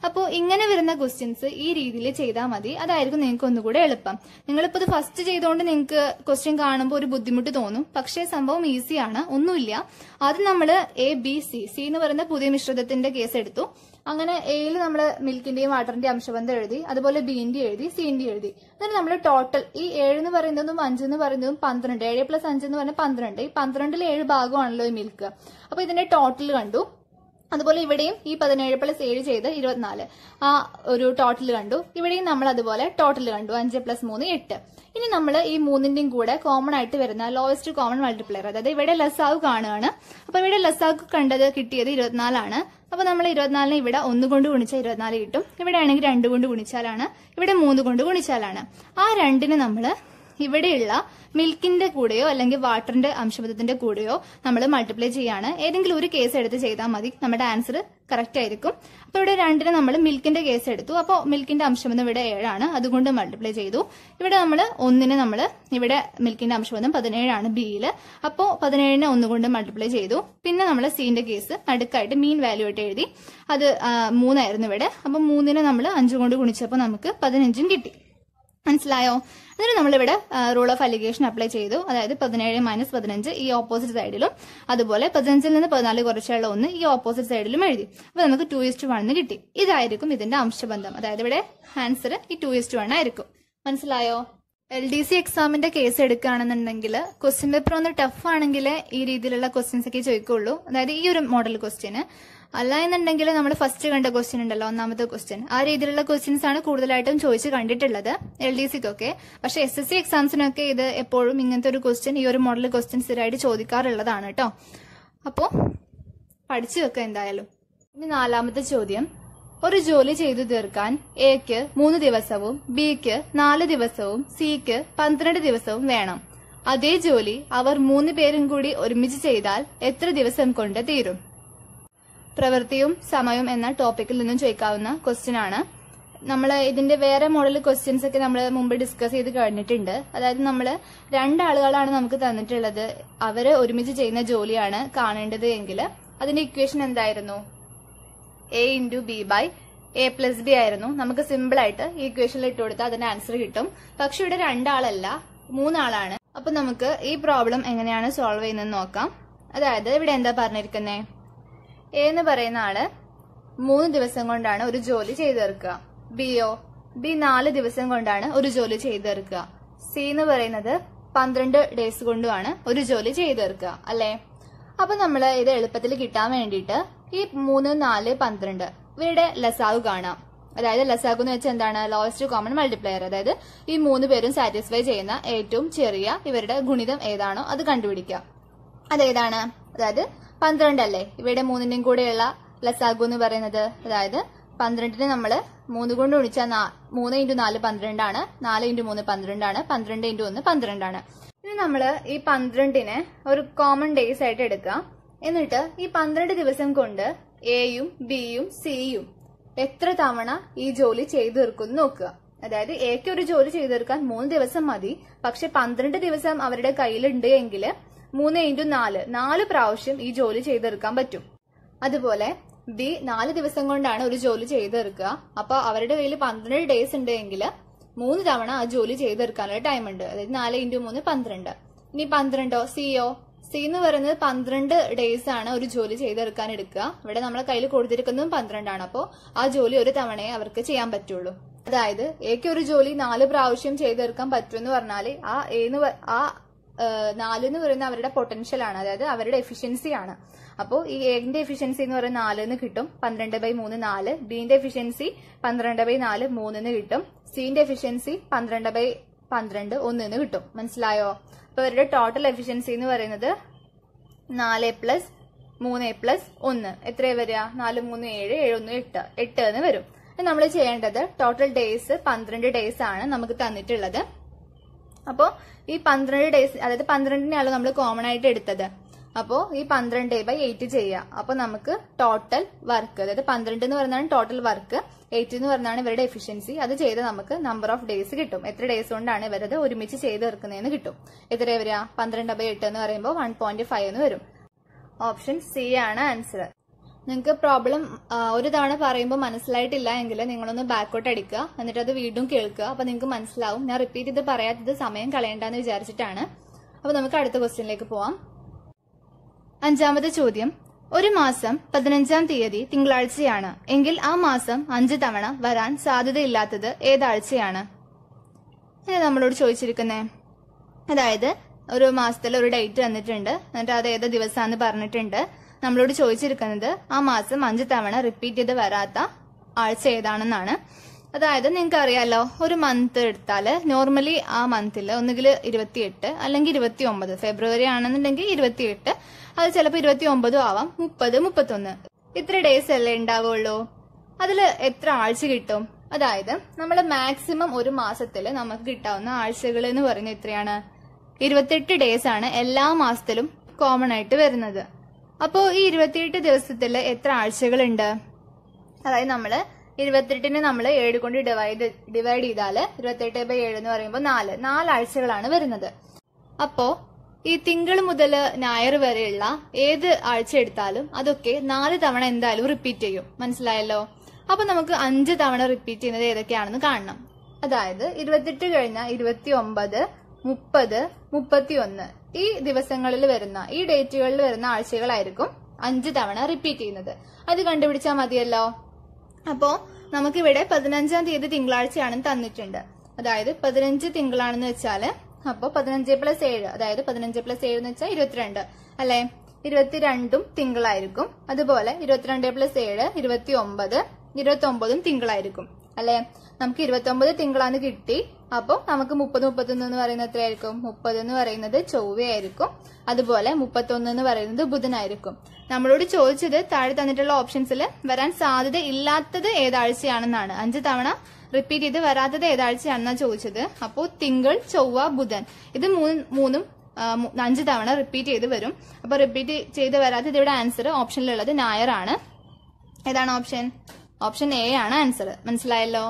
അപ്പോൾ ഇങ്ങനെ വരുന്ന ക്വസ്റ്റ്യൻസ് ഈ രീതിയിൽ ചെയ്താൽ മതി അതായിരിക്കും നിങ്ങൾക്ക് ഒന്നുകൂടെ എളുപ്പം നിങ്ങളിപ്പോൾ ഇത് ഫസ്റ്റ് ചെയ്തുകൊണ്ട് നിങ്ങൾക്ക് ക്വസ്റ്റ്യൻ കാണുമ്പോൾ ഒരു ബുദ്ധിമുട്ട് തോന്നും പക്ഷേ സംഭവം ഈസിയാണ് ഒന്നുമില്ല ആദ്യം നമ്മൾ എ ബി സി സി എന്ന് പറയുന്ന പുതിയ മിശ്രിതത്തിന്റെ കേസ് എടുത്തു അങ്ങനെ എയിൽ നമ്മൾ മിൽക്കിന്റെയും വാട്ടറിന്റെയും അംശബന്ധം എഴുതി അതുപോലെ ബിന്റെ എഴുതി സിന്റെ എഴുതി എന്നിട്ട് നമ്മൾ ടോട്ടൽ ഈ ഏഴ് എന്ന് പറയുന്നതും അഞ്ച് എന്ന് പറയുന്നതും പന്ത്രണ്ട് ഏഴ് പ്ലസ് അഞ്ച് എന്ന് പറഞ്ഞാൽ പന്ത്രണ്ട് ഈ പന്ത്രണ്ടിൽ ഏഴ് ഭാഗമാണല്ലോ ഈ മിൽക്ക് അപ്പൊ ഇതിന്റെ ടോട്ടൽ കണ്ടു അതുപോലെ ഇവിടെയും ഈ പതിനേഴ് പ്ലസ് ഏഴ് ചെയ്ത് ഇരുപത്തിനാല് ആ ഒരു ടോട്ടൽ കണ്ടു ഇവിടെയും നമ്മൾ അതുപോലെ ടോട്ടൽ കണ്ടു അഞ്ച് പ്ലസ് മൂന്ന് എട്ട് ഇനി നമ്മൾ ഈ മൂന്നിന്റെയും കൂടെ കോമൺ ആയിട്ട് വരുന്ന ലോവസ്റ്റ് കോമൺ മൾട്ടിപ്ലയർ അതായത് ഇവിടെ ലസാവ് കാണുകയാണ് അപ്പൊ ഇവിടെ ലസാവ് കണ്ടത് കിട്ടിയത് ഇരുപത്തിനാലാണ് അപ്പൊ നമ്മൾ ഇരുപത്തിനാലിനെ ഇവിടെ ഒന്ന് കൊണ്ട് ഗുണിച്ചാൽ ഇരുപത്തിനാല് കിട്ടും ഇവിടെ ആണെങ്കിൽ രണ്ട് കൊണ്ട് ഗുണിച്ചാലാണ് ഇവിടെ മൂന്ന് കൊണ്ട് ഗുണിച്ചാലാണ് ആ രണ്ടിന് നമ്മൾ ഇവിടെയുള്ള മിൽക്കിന്റെ കൂടെയോ അല്ലെങ്കിൽ വാട്ടറിന്റെ അംശബദ്ധത്തിന്റെ കൂടെയോ നമ്മൾ മൾട്ടിപ്ലൈ ചെയ്യാണ് ഏതെങ്കിലും ഒരു കേസ് എടുത്ത് ചെയ്താൽ മതി നമ്മുടെ ആൻസർ കറക്റ്റ് ആയിരിക്കും അപ്പൊ ഇവിടെ രണ്ടിന് നമ്മൾ മിൽക്കിന്റെ കേസ് എടുത്തു അപ്പോൾ മിൽക്കിന്റെ അംശബന്ധം ഇവിടെ ഏഴാണ് അതുകൊണ്ട് മൾട്ടിപ്ലൈ ചെയ്തു ഇവിടെ നമ്മൾ ഒന്നിന് നമ്മൾ ഇവിടെ മിൽക്കിന്റെ അംശബന്ധം പതിനേഴാണ് ബിയിൽ അപ്പോൾ പതിനേഴിനെ ഒന്നുകൊണ്ട് മൾട്ടിപ്ലൈ ചെയ്തു പിന്നെ നമ്മൾ സിന്റെ കേസ് നടുക്കായിട്ട് മീൻ വാല്യൂ ആയിട്ട് എഴുതി അത് ആ, മൂന്നായിരുന്നു ഇവിടെ അപ്പൊ മൂന്നിനെ നമ്മൾ അഞ്ച് കൊണ്ട് ഗുണിച്ചപ്പോൾ നമുക്ക് പതിനഞ്ചും കിട്ടി മനസ്സിലായോ എന്നിട്ട് നമ്മളിവിടെ റൂൾ ഓഫ് അലിഗേഷൻ അപ്ലൈ ചെയ്തു അതായത് പതിനേഴ് മൈനസ് പതിനഞ്ച് ഈ ഓപ്പോസിറ്റ് സൈഡിലും അതുപോലെ പതിനഞ്ചിൽ നിന്ന് പതിനാല് കുറച്ചുള്ള ഒന്ന് ഈ ഓപ്പോസിറ്റ് സൈഡിലും എഴുതി അപ്പൊ നമുക്ക് ടു ഇസ്റ്റ് വൺ എന്ന് കിട്ടി ഇതായിരിക്കും ഇതിന്റെ അംശബന്ധം അതായത് ഇവിടെ ആൻസർ ഈ ടു ഇസ്റ്റ് വൺ ആയിരിക്കും മനസ്സിലായോ എൽ ഡി സി എക്സാമിന്റെ കേസ് എടുക്കുകയാണെന്നുണ്ടെങ്കിൽ ക്വസ്റ്റ്യൻ പേപ്പർ ഒന്ന് ടഫ് ആണെങ്കിൽ ഈ രീതിയിലുള്ള ക്വസ്റ്റ്യൻസ് ഒക്കെ ചോദിക്കുള്ളൂ അതായത് ഈ ഒരു മോഡൽ ക്വസ്റ്റ്യന് അല്ല എന്നുണ്ടെങ്കിൽ നമ്മൾ ഫസ്റ്റ് കണ്ട ക്വസ്റ്റ്യൻ ഉണ്ടല്ലോ ഒന്നാമത്തെ ക്വസ്റ്റ്യൻ ആ രീതിയിലുള്ള ക്വസ്റ്റ്യൻസ് ആണ് കൂടുതലായിട്ടും ചോദിച്ച് കണ്ടിട്ടുള്ളത് എൽ ഡി സിക്കൊക്കെ പക്ഷെ എസ് എസ് സി എക്സാംസിനൊക്കെ ഇത് എപ്പോഴും ഇങ്ങനത്തെ ഒരു ക്വസ്റ്റ്യൻ ഈ ഒരു മോഡൽ ക്വസ്റ്റ്യൻ സ്ഥിരമായിട്ട് ചോദിക്കാറുള്ളതാണ് കേട്ടോ അപ്പോൾ പഠിച്ചു വെക്കുക എന്തായാലും ഇനി നാലാമത്തെ ചോദ്യം ഒരു ജോലി ചെയ്തു തീർക്കാൻ എക്ക് മൂന്ന് ദിവസവും ബിക്ക് നാല് ദിവസവും സിക്ക് പന്ത്രണ്ട് ദിവസവും വേണം അതേ ജോലി അവർ മൂന്ന് പേരും കൂടി ഒരുമിച്ച് ചെയ്താൽ എത്ര ദിവസം കൊണ്ട് തീരും പ്രവൃത്തിയും സമയവും എന്ന ടോപ്പിക്കിൽ നിന്നും ചോദിക്കാവുന്ന ക്വസ്റ്റ്യൻ ആണ് നമ്മൾ ഇതിന്റെ വേറെ മോഡൽ ക്വസ്റ്റ്യൻസ് ഒക്കെ നമ്മൾ മുമ്പ് ഡിസ്കസ് ചെയ്ത് കഴിഞ്ഞിട്ടുണ്ട് അതായത് നമ്മൾ രണ്ടാളുകളാണ് നമുക്ക് തന്നിട്ടുള്ളത് അവര് ഒരുമിച്ച് ചെയ്യുന്ന ജോലിയാണ് കാണേണ്ടത് എങ്കിൽ അതിന്റെ ഇക്വേഷൻ എന്തായിരുന്നു A into B by A plus B ആയിരുന്നു നമുക്ക് സിമ്പിൾ ആയിട്ട് ഈ ഇക്വേഷനിൽ ഇട്ട് കൊടുത്താൽ അതിന്റെ ആൻസർ കിട്ടും പക്ഷെ ഇവിടെ രണ്ടാളല്ല മൂന്നാളാണ് അപ്പൊ നമുക്ക് ഈ പ്രോബ്ലം എങ്ങനെയാണ് സോൾവ് ചെയ്യുന്നത് നോക്കാം അതായത് ഇവിടെ എന്താ പറഞ്ഞിരിക്കുന്നേ എ എന്ന് പറയുന്ന ആള് മൂന്ന് ദിവസം കൊണ്ടാണ് ഒരു ജോലി ചെയ്തു തീർക്കുക ബിയോ ബി നാല് ദിവസം കൊണ്ടാണ് ഒരു ജോലി ചെയ്തു തീർക്കുക സി എന്ന് പറയുന്നത് പന്ത്രണ്ട് ഡേയ്സ് കൊണ്ടുമാണ് ഒരു ജോലി ചെയ്തു തീർക്കുക അല്ലേ അപ്പൊ നമ്മൾ ഇത് എളുപ്പത്തിൽ കിട്ടാൻ വേണ്ടിയിട്ട് ഈ മൂന്ന് നാല് പന്ത്രണ്ട് ഇവരുടെ ലസാവ് കാണാം അതായത് ലസാഗു എന്ന് വെച്ചാൽ എന്താണ് ലോവസ്റ്റ് കോമൺ മൾട്ടിപ്ലയർ അതായത് ഈ മൂന്ന് പേരും സാറ്റിസ്ഫൈ ചെയ്യുന്ന ഏറ്റവും ചെറിയ ഇവരുടെ ഗുണിതം ഏതാണോ അത് കണ്ടുപിടിക്കുക അതേതാണ് അതായത് പന്ത്രണ്ട് അല്ലേ ഇവിടെ മൂന്നിന്റെയും കൂടെയുള്ള ലസാഗു എന്ന് പറയുന്നത് അതായത് പന്ത്രണ്ടിന് നമ്മൾ മൂന്ന് കൊണ്ട് ഗുണിച്ചാൽ നാ- മൂന്ന് ഇൻറ്റു നാല് പന്ത്രണ്ടാണ് നാല് ഇൻറ്റു മൂന്ന് പന്ത്രണ്ടാണ് പന്ത്രണ്ട് ഇൻറ്റു ഒന്ന് പന്ത്രണ്ടാണ് ഇനി നമ്മൾ ഈ പന്ത്രണ്ടിനെ ഒരു കോമൺ ഡേയ്സ് ആയിട്ട് എടുക്കുക എന്നിട്ട് ഈ പന്ത്രണ്ട് ദിവസം കൊണ്ട് എയും ബിയും സിയും എത്ര തവണ ഈ ജോലി ചെയ്തു തീർക്കും എന്ന് നോക്കുക അതായത് എക്ക് ഒരു ജോലി ചെയ്തു തീർക്കാൻ മൂന്ന് ദിവസം മതി പക്ഷെ പന്ത്രണ്ട് ദിവസം അവരുടെ കയ്യിലുണ്ട് എങ്കിൽ മൂന്ന് ഇൻറ്റു നാല് നാല് പ്രാവശ്യം ഈ ജോലി ചെയ്തു തീർക്കാൻ പറ്റും അതുപോലെ ബി നാല് ദിവസം കൊണ്ടാണ് ഒരു ജോലി ചെയ്തു തീർക്കുക അപ്പൊ അവരുടെ കയ്യിൽ പന്ത്രണ്ട് ഡേയ്സ് ഉണ്ട് എങ്കിൽ മൂന്ന് തവണ ആ ജോലി ചെയ്തു തീർക്കാനുള്ള ടൈം ഉണ്ട് അതായത് നാല് ഇൻറ്റു മൂന്ന് പന്ത്രണ്ട് ഇനി പന്ത്രണ്ടോ സിയോ സി എന്ന് പറയുന്നത് പന്ത്രണ്ട് ഡേയ്സ് ആണ് ഒരു ജോലി ചെയ്തെടുക്കാൻ എടുക്കുക ഇവിടെ നമ്മളെ കയ്യിൽ കൊടുത്തിരിക്കുന്നതും പന്ത്രണ്ടാണ് അപ്പോൾ ആ ജോലി ഒരു തവണയെ അവർക്ക് ചെയ്യാൻ പറ്റുള്ളൂ അതായത് എക്ക് ഒരു ജോലി നാല് പ്രാവശ്യം ചെയ്തെടുക്കാൻ പറ്റുമെന്ന് പറഞ്ഞാൽ ആ ഏന്ന് പ- ആ ഏഹ്, നാല് എന്ന് പറയുന്നത് അവരുടെ പൊട്ടൻഷ്യൽ ആണ് അതായത് അവരുടെ എഫിഷ്യൻസി ആണ് അപ്പോൾ ഈ എന്റെ എഫിഷ്യൻസി എന്ന് പറയുന്നത് നാല് എന്ന് കിട്ടും പന്ത്രണ്ട് ബൈ മൂന്ന് നാല് ബിന്റെ എഫിഷ്യൻസി പന്ത്രണ്ട് ബൈ നാല് മൂന്നിന്ന് കിട്ടും സിന്റെ എഫിഷ്യൻസി പന്ത്രണ്ട് ബൈ പന്ത്രണ്ട് ഒന്നിന്ന് കിട്ടും മനസ്സിലായോ അപ്പൊ ഇവരുടെ ടോട്ടൽ എഫിഷ്യൻസി എന്ന് പറയുന്നത് നാല് പ്ലസ് മൂന്ന് പ്ലസ് ഒന്ന് എത്രയാ വരിക നാല് മൂന്ന് ഏഴ് ഏഴ് ഒന്ന് എട്ട് എട്ട് എന്ന് വരും നമ്മൾ ചെയ്യേണ്ടത് ടോട്ടൽ ഡേയ്സ് പന്ത്രണ്ട് ഡേയ്സ് ആണ് നമുക്ക് തന്നിട്ടുള്ളത് അപ്പോൾ ഈ പന്ത്രണ്ട് ഡേയ്സ് അതായത് പന്ത്രണ്ടിനെയാണല്ലോ നമ്മൾ കോമൺ ആയിട്ട് എടുത്തത് അപ്പോൾ ഈ പന്ത്രണ്ട് ബൈ എയ്റ്റ് ചെയ്യുക അപ്പോൾ നമുക്ക് ടോട്ടൽ വർക്ക് അതായത് പന്ത്രണ്ട് എന്ന് പറയുന്നതാണ് ടോട്ടൽ വർക്ക് എയ്റ്റ് എന്ന് പറയുന്നതാണ് ഇവരുടെ എഫിഷ്യൻസി അത് ചെയ്ത് നമുക്ക് നമ്പർ ഓഫ് ഡേയ്സ് കിട്ടും എത്ര ഡേയ്സ് കൊണ്ടാണ് ഇവരത് ഒരുമിച്ച് ചെയ്ത് തീർക്കുന്നതെന്ന് കിട്ടും എത്രയാ വരിക പന്ത്രണ്ട് ബൈ എട്ട് എന്ന് പറയുമ്പോൾ വൺ പോയിന്റ് ഫൈവ് എന്ന് വരും ഓപ്ഷൻ സി ആണ് ആൻസർ നിങ്ങൾക്ക് പ്രോബ്ലം ഒരു തവണ പറയുമ്പോൾ മനസ്സിലായിട്ടില്ല എങ്കിൽ നിങ്ങളൊന്ന് ബാക്കോട്ട് അടിക്കുക എന്നിട്ട് അത് വീണ്ടും കേൾക്കുക അപ്പൊ നിങ്ങൾക്ക് മനസ്സിലാവും ഞാൻ റിപ്പീറ്റ് ചെയ്ത് പറയാത്തത് സമയം കളയണ്ടെന്ന് വിചാരിച്ചിട്ടാണ് അപ്പൊ നമുക്ക് അടുത്ത ക്വസ്റ്റ്യനിലേക്ക് പോവാം അഞ്ചാമത്തെ ചോദ്യം ഒരു മാസം പതിനഞ്ചാം തീയതി തിങ്കളാഴ്ചയാണ് എങ്കിൽ ആ മാസം അഞ്ച് തവണ വരാൻ സാധ്യതയില്ലാത്തത് ഏതാഴ്ചയാണ് ഇത് നമ്മളോട് ചോദിച്ചിരിക്കുന്നേ അതായത് ഒരു മാസത്തിൽ ഒരു ഡേറ്റ് തന്നിട്ടുണ്ട് എന്നിട്ട് അത് ഏത് ദിവസമാണെന്ന് പറഞ്ഞിട്ടുണ്ട് നമ്മളോട് ചോദിച്ചിരിക്കുന്നത് ആ മാസം അഞ്ച് തവണ റിപ്പീറ്റ് ചെയ്ത് വരാത്ത ആഴ്ച ഏതാണെന്നാണ് അതായത് നിങ്ങൾക്ക് അറിയാലോ ഒരു മന്ത് എടുത്താല് നോർമലി ആ മന്തിൽ ഒന്നുകിൽ ഇരുപത്തിയെട്ട് അല്ലെങ്കിൽ ഇരുപത്തി ഒമ്പത് ഫെബ്രുവരി ആണെന്നുണ്ടെങ്കിൽ ഇരുപത്തിയെട്ട് അത് ചിലപ്പോൾ ഇരുപത്തി ഒമ്പതും ആവാം മുപ്പത് മുപ്പത്തൊന്ന് ഇത്ര ഡേയ്സ് അല്ലേ ഉണ്ടാവുള്ളൂ അതിൽ എത്ര ആഴ്ച കിട്ടും അതായത് നമ്മൾ മാക്സിമം ഒരു മാസത്തിൽ നമുക്ക് കിട്ടാവുന്ന ആഴ്ചകൾ എന്ന് പറയുന്നത് എത്രയാണ് ഇരുപത്തെട്ട് ഡേയ്സ് ആണ് എല്ലാ മാസത്തിലും കോമൺ ആയിട്ട് വരുന്നത് അപ്പോൾ ഈ ഇരുപത്തിയെട്ട് ദിവസത്തിൽ എത്ര ആഴ്ചകളുണ്ട് അതായത് നമ്മൾ ഇരുപത്തെട്ടിന് നമ്മൾ ഏഴ് കൊണ്ട് ഡിവൈഡ് ഡിവൈഡ് ചെയ്താൽ ഇരുപത്തെട്ട് ബൈ ഏഴ് എന്ന് പറയുമ്പോൾ നാല് നാലാഴ്ചകളാണ് വരുന്നത് അപ്പോ ഈ തിങ്കൾ മുതൽ ഞായർ വരെയുള്ള ഏത് ആഴ്ച എടുത്താലും അതൊക്കെ നാല് തവണ എന്തായാലും റിപ്പീറ്റ് ചെയ്യും മനസ്സിലായല്ലോ അപ്പൊ നമുക്ക് അഞ്ച് തവണ റിപ്പീറ്റ് ചെയ്യുന്നത് ഏതൊക്കെയാണെന്ന് കാണണം അതായത് ഇരുപത്തെട്ട് കഴിഞ്ഞ ഇരുപത്തി ഒമ്പത് മുപ്പത് മുപ്പത്തി ഒന്ന് ഈ ദിവസങ്ങളിൽ വരുന്ന ഈ ഡേറ്റുകളിൽ വരുന്ന ആഴ്ചകളായിരിക്കും അഞ്ച് തവണ റിപ്പീറ്റ് ചെയ്യുന്നത് അത് കണ്ടുപിടിച്ചാൽ മതിയല്ലോ അപ്പോ നമുക്കിവിടെ പതിനഞ്ചാം തീയതി തിങ്കളാഴ്ചയാണെന്ന് തന്നിട്ടുണ്ട് അതായത് പതിനഞ്ച് തിങ്കളാണെന്ന് വെച്ചാല് അപ്പൊ പതിനഞ്ച് പ്ലസ് ഏഴ് അതായത് പതിനഞ്ച് പ്ലസ് ഏഴ് എന്ന് വെച്ചാൽ ഇരുപത്തിരണ്ട് അല്ലെ ഇരുപത്തിരണ്ടും തിങ്കളായിരിക്കും അതുപോലെ ഇരുപത്തിരണ്ട് പ്ലസ് ഏഴ് ഇരുപത്തി ഒമ്പത് ഇരുപത്തി ഒമ്പതും തിങ്കളായിരിക്കും അല്ലെ നമുക്ക് ഇരുപത്തി ഒമ്പത് തിങ്കളാന്ന് കിട്ടി അപ്പോൾ നമുക്ക് മുപ്പത് മുപ്പത്തൊന്ന് എന്ന് പറയുന്നത് എത്രയായിരിക്കും മുപ്പത് എന്ന് പറയുന്നത് ചൊവ്വയായിരിക്കും അതുപോലെ മുപ്പത്തൊന്ന് എന്ന് പറയുന്നത് ബുധനായിരിക്കും നമ്മളോട് ചോദിച്ചത് താഴെ തന്നിട്ടുള്ള ഓപ്ഷൻസിൽ വരാൻ സാധ്യത ഇല്ലാത്തത് ഏതാഴ്ചയാണെന്നാണ് അഞ്ച് തവണ റിപ്പീറ്റ് ചെയ്ത് വരാത്തത് ഏതാഴ്ചയാണെന്നാണ് ചോദിച്ചത് അപ്പോൾ തിങ്കൾ ചൊവ്വ ബുധൻ ഇത് മൂന്ന് മൂന്നും ആ, മു- അഞ്ച് തവണ റിപ്പീറ്റ് ചെയ്ത് വരും അപ്പൊ റിപ്പീറ്റ് ചെയ്ത് വരാത്തത് ഇവിടെ ആൻസർ ഓപ്ഷനിലുള്ളത് ഞായറാണ് ഏതാണ് ഓപ്ഷൻ ഓപ്ഷൻ എ ആണ് ആൻസർ മനസ്സിലായല്ലോ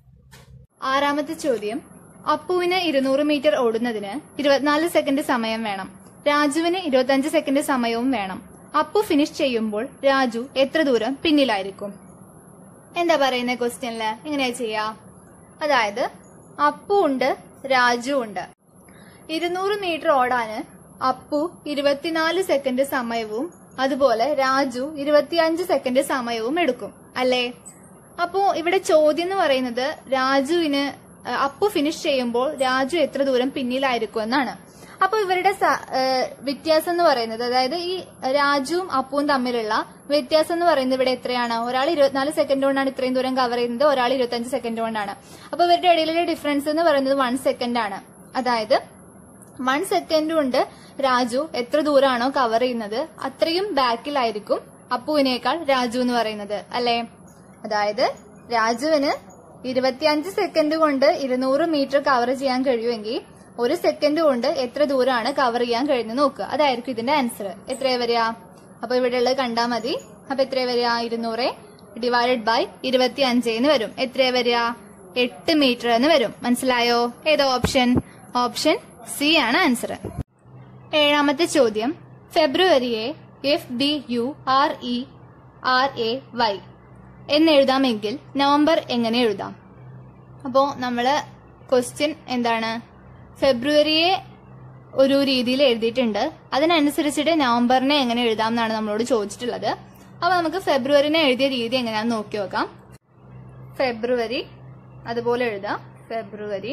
ആറാമത്തെ ചോദ്യം അപ്പുവിന് ഇരുന്നൂറ് മീറ്റർ ഓടുന്നതിന് ഇരുപത്തിനാല് സെക്കൻഡ് സമയം വേണം രാജുവിന് ഇരുപത്തിയഞ്ച് സെക്കൻഡ് സമയവും വേണം അപ്പു ഫിനിഷ് ചെയ്യുമ്പോൾ രാജു എത്ര ദൂരം പിന്നിലായിരിക്കും എന്താ പറയുന്ന ക്വസ്റ്റ്യനില് എങ്ങനെയാ ചെയ്യാ അതായത് അപ്പു ഉണ്ട് രാജു ഉണ്ട് ഇരുന്നൂറ് മീറ്റർ ഓടാന് അപ്പു ഇരുപത്തിനാല് സെക്കൻഡ് സമയവും അതുപോലെ രാജു ഇരുപത്തിയഞ്ച് സെക്കൻഡ് സമയവും എടുക്കും അല്ലേ അപ്പോ ഇവിടെ ചോദ്യം എന്ന് പറയുന്നത് രാജുവിന് അഹ് അപ്പു ഫിനിഷ് ചെയ്യുമ്പോൾ രാജു എത്ര ദൂരം പിന്നിലായിരിക്കും എന്നാണ് അപ്പൊ ഇവരുടെ സ- ഏഹ് വ്യത്യാസം എന്ന് പറയുന്നത് അതായത് ഈ രാജുവും അപ്പുവും തമ്മിലുള്ള വ്യത്യാസം എന്ന് പറയുന്നത് ഇവിടെ എത്രയാണ് ഒരാൾ ഇരുപത്തിനാല് സെക്കൻഡ് കൊണ്ടാണ് ഇത്രയും ദൂരം കവർ ചെയ്യുന്നത് ഒരാൾ ഇരുപത്തിയഞ്ച് സെക്കൻഡ് കൊണ്ടാണ് അപ്പൊ ഇവരുടെ ഇടയിലുള്ള ഡിഫറൻസ് എന്ന് പറയുന്നത് വൺ സെക്കൻഡ് ആണ് അതായത് വൺ സെക്കൻഡ് കൊണ്ട് രാജു എത്ര ദൂരാണോ കവർ ചെയ്യുന്നത് അത്രയും ബാക്കിലായിരിക്കും അപ്പുവിനേക്കാൾ രാജു എന്ന് പറയുന്നത് അല്ലെ അതായത് രാജുവിന് ഇരുപത്തിയഞ്ച് സെക്കൻഡ് കൊണ്ട് ഇരുന്നൂറ് മീറ്റർ കവർ ചെയ്യാൻ കഴിയുമെങ്കിൽ ഒരു സെക്കൻഡ് കൊണ്ട് എത്ര ദൂരമാണ് കവർ ചെയ്യാൻ കഴിയുന്നത് നോക്കുക അതായിരിക്കും ഇതിന്റെ ആൻസർ എത്രയാ വരിക അപ്പൊ ഇവിടെ ഉള്ളത് കണ്ടാ മതി അപ്പൊ എത്രയാ വരിക ഇരുന്നൂറ് ഡിവൈഡഡ് ബൈ ഇരുപത്തി അഞ്ച് എന്ന് വരും എത്രയാ വരിക എട്ട് മീറ്റർ എന്ന് വരും മനസ്സിലായോ ഏതോ ഓപ്ഷൻ ഓപ്ഷൻ സി ആണ് ആൻസർ ഏഴാമത്തെ ചോദ്യം ഫെബ്രുവരിയെ F B U R E R A Y എന്നെഴുതാമെങ്കിൽ നവംബർ എങ്ങനെ എഴുതാം അപ്പോൾ നമ്മൾ ക്വസ്റ്റ്യൻ എന്താണ് ഫെബ്രുവരിയെ ഒരു രീതിയിൽ എഴുതിയിട്ടുണ്ട് അതിനനുസരിച്ചിട്ട് നവംബറിനെ എങ്ങനെ എഴുതാം എന്നാണ് നമ്മളോട് ചോദിച്ചിട്ടുള്ളത് അപ്പൊ നമുക്ക് ഫെബ്രുവരിനെ എഴുതിയ രീതി എങ്ങനെയാണെന്ന് നോക്കി നോക്കാം ഫെബ്രുവരി അതുപോലെ എഴുതാം ഫെബ്രുവരി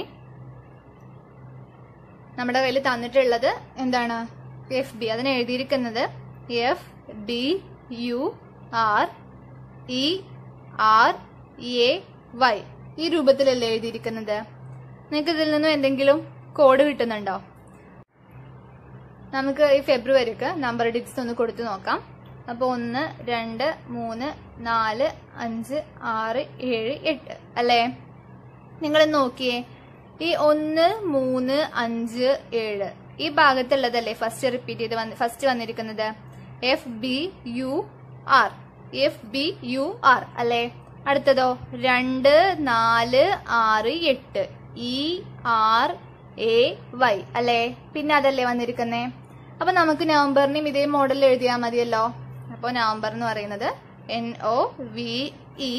നമ്മുടെ കയ്യിൽ തന്നിട്ടുള്ളത് എന്താണ് എഫ് ബി അതിന് എഴുതിയിരിക്കുന്നത് F B U R E R A Y ഈ രൂപത്തിലല്ലേ എഴുതിയിരിക്കുന്നത് നിങ്ങൾക്ക് ഇതിൽ നിന്നും എന്തെങ്കിലും കോഡ് കിട്ടുന്നുണ്ടോ നമുക്ക് ഈ ഫെബ്രുവരിക്ക് നമ്പർ ഡിജിറ്റ്സ് ഒന്ന് കൊടുത്തു നോക്കാം അപ്പോൾ ഒന്ന് രണ്ട് മൂന്ന് നാല് അഞ്ച് ആറ് ഏഴ് എട്ട് അല്ലേ നിങ്ങൾ നോക്കിയേ ഈ ഒന്ന് മൂന്ന് അഞ്ച് ഏഴ് ഈ ഭാഗത്തുള്ളതല്ലേ ഫസ്റ്റ് റിപ്പീറ്റ് ചെയ്ത് വന്ന് ഫസ്റ്റ് വന്നിരിക്കുന്നത് F B U R F B U R അല്ലേ അടുത്തതോ രണ്ട് നാല് ആറ് എട്ട് ഇ ആർ എ വൈ അല്ലേ പിന്നെ അതല്ലേ വന്നിരിക്കുന്നേ അപ്പൊ നമുക്ക് നവംബറിനെയും ഇതേ മോഡലിൽ എഴുതിയാൽ മതിയല്ലോ അപ്പോൾ നവംബർ എന്ന് പറയുന്നത് N O V E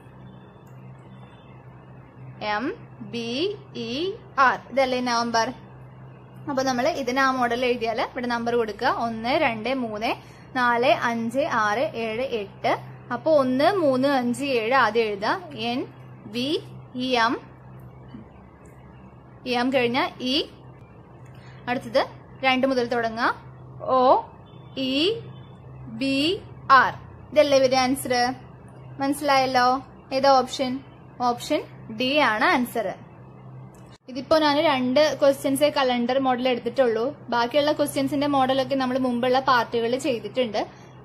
M B E R ഇതല്ലേ നവംബർ അപ്പൊ നമ്മൾ ഇതിന് ആ മോഡൽ എഴുതിയാൽ ഇവിടെ നമ്പർ കൊടുക്കുക ഒന്ന് രണ്ട് മൂന്ന് നാല് അഞ്ച് ആറ് ഏഴ് എട്ട് അപ്പൊ ഒന്ന് മൂന്ന് അഞ്ച് ഏഴ് ആദ്യം എഴുതുക N V E M E M കഴിഞ്ഞ ഇ അടുത്തത് രണ്ട് മുതൽ തുടങ്ങുക ഒ ഇ ബി ആർ ഇതല്ലേ ഇവരുടെ ആൻസർ മനസ്സിലായല്ലോ ഏതാ ഓപ്ഷൻ ഓപ്ഷൻ ഡി ആണ് ആൻസർ ഇതിപ്പോ ഞാൻ രണ്ട് ക്വസ്റ്റ്യൻസേ കലണ്ടർ മോഡൽ എടുത്തിട്ടുള്ളൂ ബാക്കിയുള്ള ക്വസ്റ്റ്യൻസിന്റെ മോഡലൊക്കെ നമ്മൾ മുമ്പുള്ള പാർട്ടുകളിൽ ചെയ്തിട്ടുണ്ട്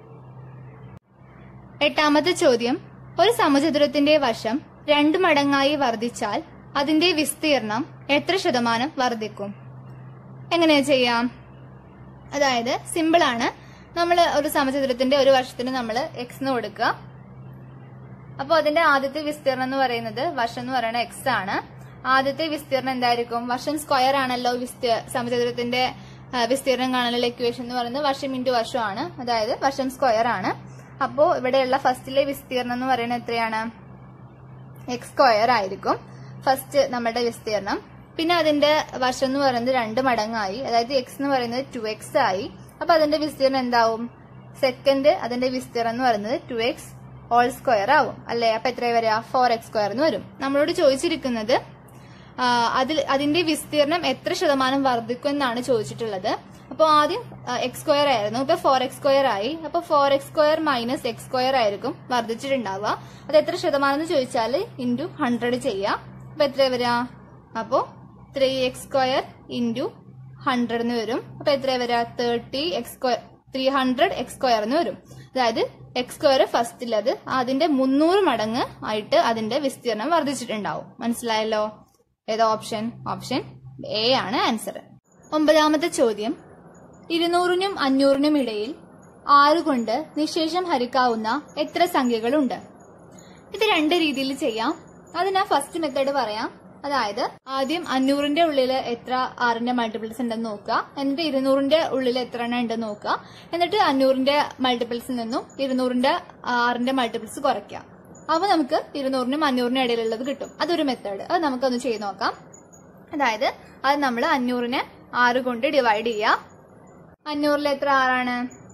എട്ടാമത്തെ ചോദ്യം ഒരു സമചതുരത്തിന്റെ വശം രണ്ടു മടങ്ങായി വർദ്ധിച്ചാൽ അതിന്റെ വിസ്തീർണം എത്ര ശതമാനം വർദ്ധിക്കും എങ്ങനെയാ ചെയ്യാം അതായത് സിമ്പിൾ ആണ് നമ്മൾ ഒരു സമചതുരത്തിന്റെ ഒരു വർഷത്തിന് നമ്മൾ എക്സ് എന്ന് കൊടുക്കുക അപ്പോൾ അതിന്റെ ആദ്യത്തെ വിസ്തീർണം എന്ന് പറയുന്നത് വർഷം എന്ന് പറയുന്നത് എക്സ് ആണ് ആദ്യത്തെ വിസ്തീർണം എന്തായിരിക്കും വർഷം സ്ക്വയർ ആണല്ലോ വിസ്തീ സമചതുരത്തിന്റെ ആ, വിസ്തീർണം കാണാനുള്ള ഇക്വേഷൻ എന്ന് പറയുന്നത് വർഷം ഇൻറ്റു വർഷമാണ് അതായത് വർഷം സ്ക്വയർ ആണ് അപ്പോ ഇവിടെയുള്ള ഫസ്റ്റിലെ വിസ്തീർണം എന്ന് പറയുന്നത് എത്രയാണ് എക്സ് സ്ക്വയർ ആയിരിക്കും ഫസ്റ്റ് നമ്മുടെ വിസ്തീർണം പിന്നെ അതിന്റെ വർഷം എന്ന് പറയുന്നത് രണ്ട് മടങ്ങായി അതായത് എക്സ് എന്ന് പറയുന്നത് ടു എക്സ് ആയി അപ്പൊ അതിന്റെ വിസ്തീർണം എന്താവും സെക്കൻഡ് അതിന്റെ വിസ്തീർണം എന്ന് പറയുന്നത് ടു എക്സ് ഓൾ സ്ക്വയർ ആവും അല്ലെ അപ്പൊ എത്ര വരിക ഫോർ എക്സ് സ്ക്വയർ എന്ന് വരും നമ്മളോട് ചോദിച്ചിരിക്കുന്നത് ആ, അതിൽ അതിന്റെ വിസ്തീർണം എത്ര ശതമാനം വർദ്ധിക്കും എന്നാണ് ചോദിച്ചിട്ടുള്ളത് അപ്പോൾ ആദ്യം എക്സ് സ്ക്വയർ ആയിരുന്നു ഇപ്പൊ ഫോർ എക്സ് സ്ക്വയർ ആയി അപ്പൊ four X square minus X square ആയിരിക്കും വർദ്ധിച്ചിട്ടുണ്ടാവുക അത് എത്ര ശതമാനം എന്ന് ചോദിച്ചാൽ ഇൻറ്റു ഹൺഡ്രഡ് ചെയ്യാം അപ്പൊ എത്ര വരിക അപ്പോ three X square into hundred എന്ന് വരും അപ്പൊ എത്ര വരിക thirty X square three hundred X square എന്ന് വരും അതായത് എക്സ് സ്ക്വയർ ഫസ്റ്റിലത് അതിന്റെ മുന്നൂറ് മടങ്ങ് ആയിട്ട് അതിന്റെ വിസ്തീർണം വർദ്ധിച്ചിട്ടുണ്ടാവും മനസ്സിലായല്ലോ ഏതാ ഓപ്ഷൻ ഓപ്ഷൻ എ ആണ് ആൻസർ ഒമ്പതാമത്തെ ചോദ്യം ഇരുന്നൂറിനും അഞ്ഞൂറിനും ഇടയിൽ ആറ് കൊണ്ട് നിശേഷം ഹരിക്കാവുന്ന എത്ര സംഖ്യകളുണ്ട് ഇത് രണ്ട് രീതിയിൽ ചെയ്യാം അതിനാ ഫസ്റ്റ് മെത്തേഡ് പറയാം അതായത് ആദ്യം അഞ്ഞൂറിന്റെ ഉള്ളിൽ എത്ര ആറിന്റെ മൾട്ടിപ്പിൾസ് ഉണ്ടെന്ന് നോക്കുക എന്നിട്ട് ഇരുന്നൂറിന്റെ ഉള്ളിൽ എത്ര എണ്ണം ഉണ്ടെന്ന് നോക്കുക എന്നിട്ട് അഞ്ഞൂറിന്റെ മൾട്ടിപ്പിൾസിൽ നിന്നും ഇരുന്നൂറിന്റെ ആറിന്റെ മൾട്ടിപ്പിൾസ് കുറയ്ക്കുക അപ്പൊ നമുക്ക് ഇരുന്നൂറിനും അഞ്ഞൂറിനും ഇടയിലുള്ളത് കിട്ടും അതൊരു മെത്തേഡ് അത് നമുക്കൊന്ന് ചെയ്ത് നോക്കാം അതായത് അത് നമ്മൾ അഞ്ഞൂറിനെ ആറ് കൊണ്ട് ഡിവൈഡ് ചെയ്യാം അഞ്ഞൂറിൽ എത്ര ആറാണ്